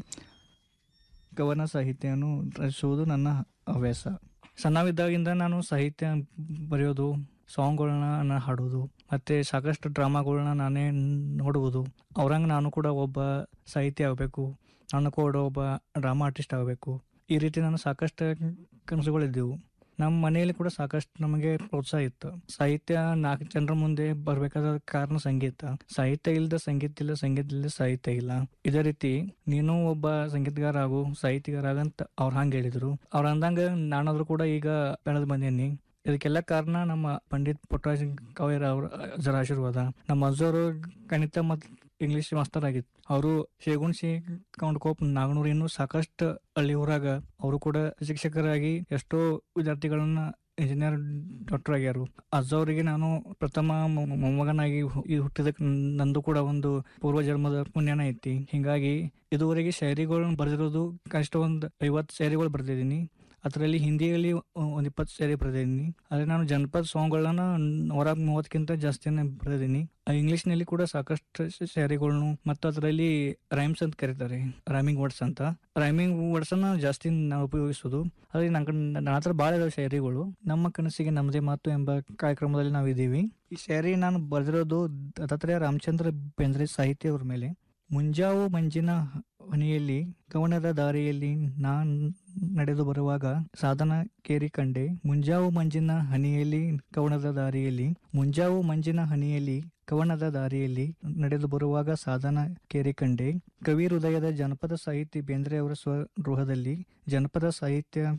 U: ಕವನ ಸಾಹಿತ್ಯವನ್ನು ರಚಿಸುವುದು ನನ್ನ ಹವ್ಯಾಸ ಸಣ್ಣವಿದ್ದಾಗಿಂದ ನಾನು ಸಾಹಿತ್ಯ ಬರೆಯೋದು ಸಾಂಗ್ಗಳನ್ನ ಹಾಡೋದು ಮತ್ತು ಸಾಕಷ್ಟು ಡ್ರಾಮಾಗಳನ್ನ ನಾನೇ ನೋಡುವುದು ಅವ್ರಂಗೆ ನಾನು ಕೂಡ ಒಬ್ಬ ಸಾಹಿತ್ಯ ಆಗಬೇಕು ನಾನು ಕೂಡ ಒಬ್ಬ ಡ್ರಾಮಾ ಆರ್ಟಿಸ್ಟ್ ಆಗಬೇಕು ಈ ರೀತಿ ನಾನು ಸಾಕಷ್ಟು ಕನಸುಗಳಿದ್ದೆವು ನಮ್ಮ ಮನೆಯಲ್ಲಿ ಕೂಡ ಸಾಕಷ್ಟು ನಮಗೆ ಪ್ರೋತ್ಸಾಹ ಇತ್ತು ಸಾಹಿತ್ಯ ನಾಲ್ಕು ಜನರ ಮುಂದೆ ಬರಬೇಕಾದ ಕಾರಣ ಸಂಗೀತ ಸಾಹಿತ್ಯ ಇಲ್ಲದ ಸಂಗೀತ ಇಲ್ಲ ಸಂಗೀತ ಇಲ್ಲದ ಸಾಹಿತ್ಯ ಇಲ್ಲ ಇದೇ ರೀತಿ ನೀನು ಒಬ್ಬ ಸಂಗೀತಗಾರ ಆಗು ಸಾಹಿತ್ಯಗಾರ ಆಗಂತ ಅವ್ರು ಹಂಗೆ ಹೇಳಿದ್ರು ಅವ್ರ ಅಂದಂಗ ನಾನಾದ್ರೂ ಕೂಡ ಈಗ ಬೆಳೆದು ಬಂದೀನಿ ಇದಕ್ಕೆಲ್ಲ ಕಾರಣ ನಮ್ಮ ಪಂಡಿತ್ ಪುಟ್ಟರಾಜ ಕವೇರ ಅವರ ಜರ ಆಶೀರ್ವಾದ ನಮ್ಮ ಅಜ್ಜವರು ಗಣಿತ ಮತ್ತು ಇಂಗ್ಲಿಷ್ ಮಾಸ್ತರ್ ಆಗಿತ್ತು ಅವರು ಶೇಗುಣ್ಸಿ ಕೌಂಡ್ಕೋಪ್ ನಾಗನೂರು ಇನ್ನೂ ಸಾಕಷ್ಟು ಹಳ್ಳಿ ಊರಾಗ ಅವರು ಕೂಡ ಶಿಕ್ಷಕರಾಗಿ ಎಷ್ಟೋ ವಿದ್ಯಾರ್ಥಿಗಳನ್ನ ಇಂಜಿನಿಯರ್ ಡಾಕ್ಟರ್ ಆಗ್ಯಾರು ಅಜ್ಜವರಿಗೆ ನಾನು ಪ್ರಥಮ ಮೊ- ಮೊಮ್ಮಗನಾಗಿ ಹು- ಈ ಹುಟ್ಟಿದಕ್ಕೆ ನಂದು ಕೂಡ ಒಂದು ಪೂರ್ವ ಜನ್ಮದ ಪುಣ್ಯನ ಐತಿ ಹಿಂಗಾಗಿ ಇದುವರೆಗೆ ಶಾಯರಿಗಳನ್ನ ಬರೆದಿರೋದು ಕನಿಷ್ಠ ಒಂದು ಐವತ್ತು ಶಾಯರಿಗಳು ಬರೆದಿದ್ದೀನಿ ಅದರಲ್ಲಿ ಹಿಂದಿಯಲ್ಲಿ ಒಂದು ಇಪ್ಪತ್ತು ಸೇರಿ ಬರೆದಿದ್ದೀನಿ ಅದೇ ನಾನು ಜನಪದ ಸಾಂಗ್ಗಳನ್ನ ನೂರ ಮೂವತ್ತಕ್ಕಿಂತ ಜಾಸ್ತಿನೇ ಬರೆದಿದ್ದೀನಿ ಇಂಗ್ಲಿಷ್ನಲ್ಲಿ ಕೂಡ ಸಾಕಷ್ಟು ಶಾಯರಿಗಳನ್ನು ಮತ್ತು ಅದರಲ್ಲಿ ರೈಮ್ಸ್ ಅಂತ ಕರೀತಾರೆ ರೈಮಿಂಗ್ ವರ್ಡ್ಸ್ ಅಂತ ರೈಮಿಂಗ್ ವರ್ಡ್ಸ್ ಅನ್ನ ಜಾಸ್ತಿ ನಾವು ಉಪಯೋಗಿಸೋದು ಅದೇ ನನ್ನ ಕಡೆ ನನ್ನ ಹತ್ರ ಭಾಳ ಇದಾವೆ ಶಾಯರಿಗಳು ನಮ್ಮ ಕನಸಿಗೆ ನಮ್ಮದೇ ಮಾತು ಎಂಬ ಕಾರ್ಯಕ್ರಮದಲ್ಲಿ ನಾವು ಇದ್ದೀವಿ ಈ ಶಾಯರಿ ನಾನು ಬರೆದಿರೋದು ದತ್ತಾತ್ರೇಯ ರಾಮಚಂದ್ರ ಬೇಂದ್ರೆ ಸಾಹಿತ್ಯ ಅವ್ರ ಮೇಲೆ ಮುಂಜಾವು ಮಂಜಿನ ಹೊನೆಯಲ್ಲಿ ಕವನದ ದಾರಿಯಲ್ಲಿ ನಾನ್ ನಡೆದು ಬರುವಾಗ ಸಾಧನ ಕೇರಿ ಕಂಡೆ ಮುಂಜಾವು ಮಂಜಿನ ಹನಿಯಲ್ಲಿ ಕವನದ ದಾರಿಯಲ್ಲಿ ಮುಂಜಾವು ಮಂಜಿನ ಹನಿಯಲ್ಲಿ ಕವನದ ದಾರಿಯಲ್ಲಿ ನಡೆದು ಬರುವಾಗ ಸಾಧನ ಕೇರಿ ಕಂಡೆ ಕವಿ ಹೃದಯದ ಜನಪದ ಸಾಹಿತಿ ಬೇಂದ್ರೆ ಅವರ ಸ್ವಗೃಹದಲ್ಲಿ ಜನಪದ ಸಾಹಿತ್ಯ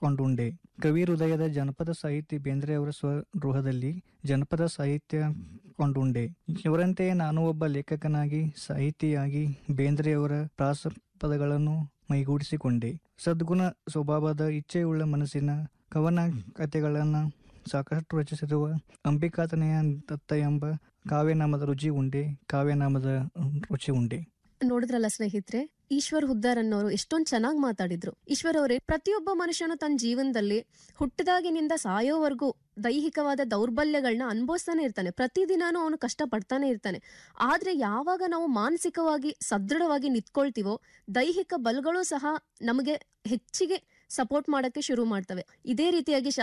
U: ಕೊಂಡುಂಡೆ ಕವಿ ಹೃದಯದ ಜನಪದ ಸಾಹಿತಿ ಬೇಂದ್ರೆಯವರ ಸ್ವಗೃಹದಲ್ಲಿ ಜನಪದ ಸಾಹಿತ್ಯ ಕೊಂಡುಂಡೆ ಇವರಂತೆಯೇ ನಾನು ಒಬ್ಬ ಲೇಖಕನಾಗಿ ಸಾಹಿತಿಯಾಗಿ ಬೇಂದ್ರೆಯವರ ಪ್ರಾಸ ಪದಗಳನ್ನು ಮೈಗೂಡಿಸಿಕೊಂಡೆ ಸದ್ಗುಣ ಸ್ವಭಾವದ ಇಚ್ಛೆಯುಳ್ಳ ಮನಸ್ಸಿನ ಕವನ ಕಥೆಗಳನ್ನು ಸಾಕಷ್ಟು ರಚಿಸಿರುವ ಅಂಬಿಕಾತನೆಯ ದತ್ತ ಎಂಬ ಕಾವ್ಯನಾಮದ ರುಚಿ ಉಂಡೆ ಕಾವ್ಯನಾಮದ ರುಚಿ ಉಂಡೆ
O: ನೋಡಿದ್ರಲ್ಲ ಸ್ನೇಹಿತರೆ ಈಶ್ವರ್ ಹುದ್ದಾರ್ ಅನ್ನೋರು ಎಷ್ಟೊಂದ್ ಚೆನ್ನಾಗಿ ಮಾತಾಡಿದ್ರು ಈಶ್ವರ್ ಅವರೇ ಪ್ರತಿಯೊಬ್ಬ ಮನುಷ್ಯನು ತನ್ನ ಜೀವನದಲ್ಲಿ ಹುಟ್ಟಿದಾಗಿನಿಂದ ಸಾಯೋವರೆಗೂ ದೈಹಿಕವಾದ ದೌರ್ಬಲ್ಯಗಳನ್ನ ಅನುಭವಿಸ್ತಾನೆ ಇರ್ತಾನೆ ಪ್ರತಿದಿನಾನು ಅವನು ಕಷ್ಟ ಪಡ್ತಾನೆ ಇರ್ತಾನೆ ಆದ್ರೆ ಯಾವಾಗ ನಾವು ಮಾನಸಿಕವಾಗಿ ಸದೃಢವಾಗಿ ನಿಂತ್ಕೊಳ್ತೀವೋ ದೈಹಿಕ ಬಲಗಳು ಸಹ ನಮಗೆ ಹೆಚ್ಚಿಗೆ ಸಪೋರ್ಟ್ ಮಾಡಕ್ಕೆ ಶುರು ಮಾಡ್ತವೆ ಇದೇ ರೀತಿಯಾಗಿ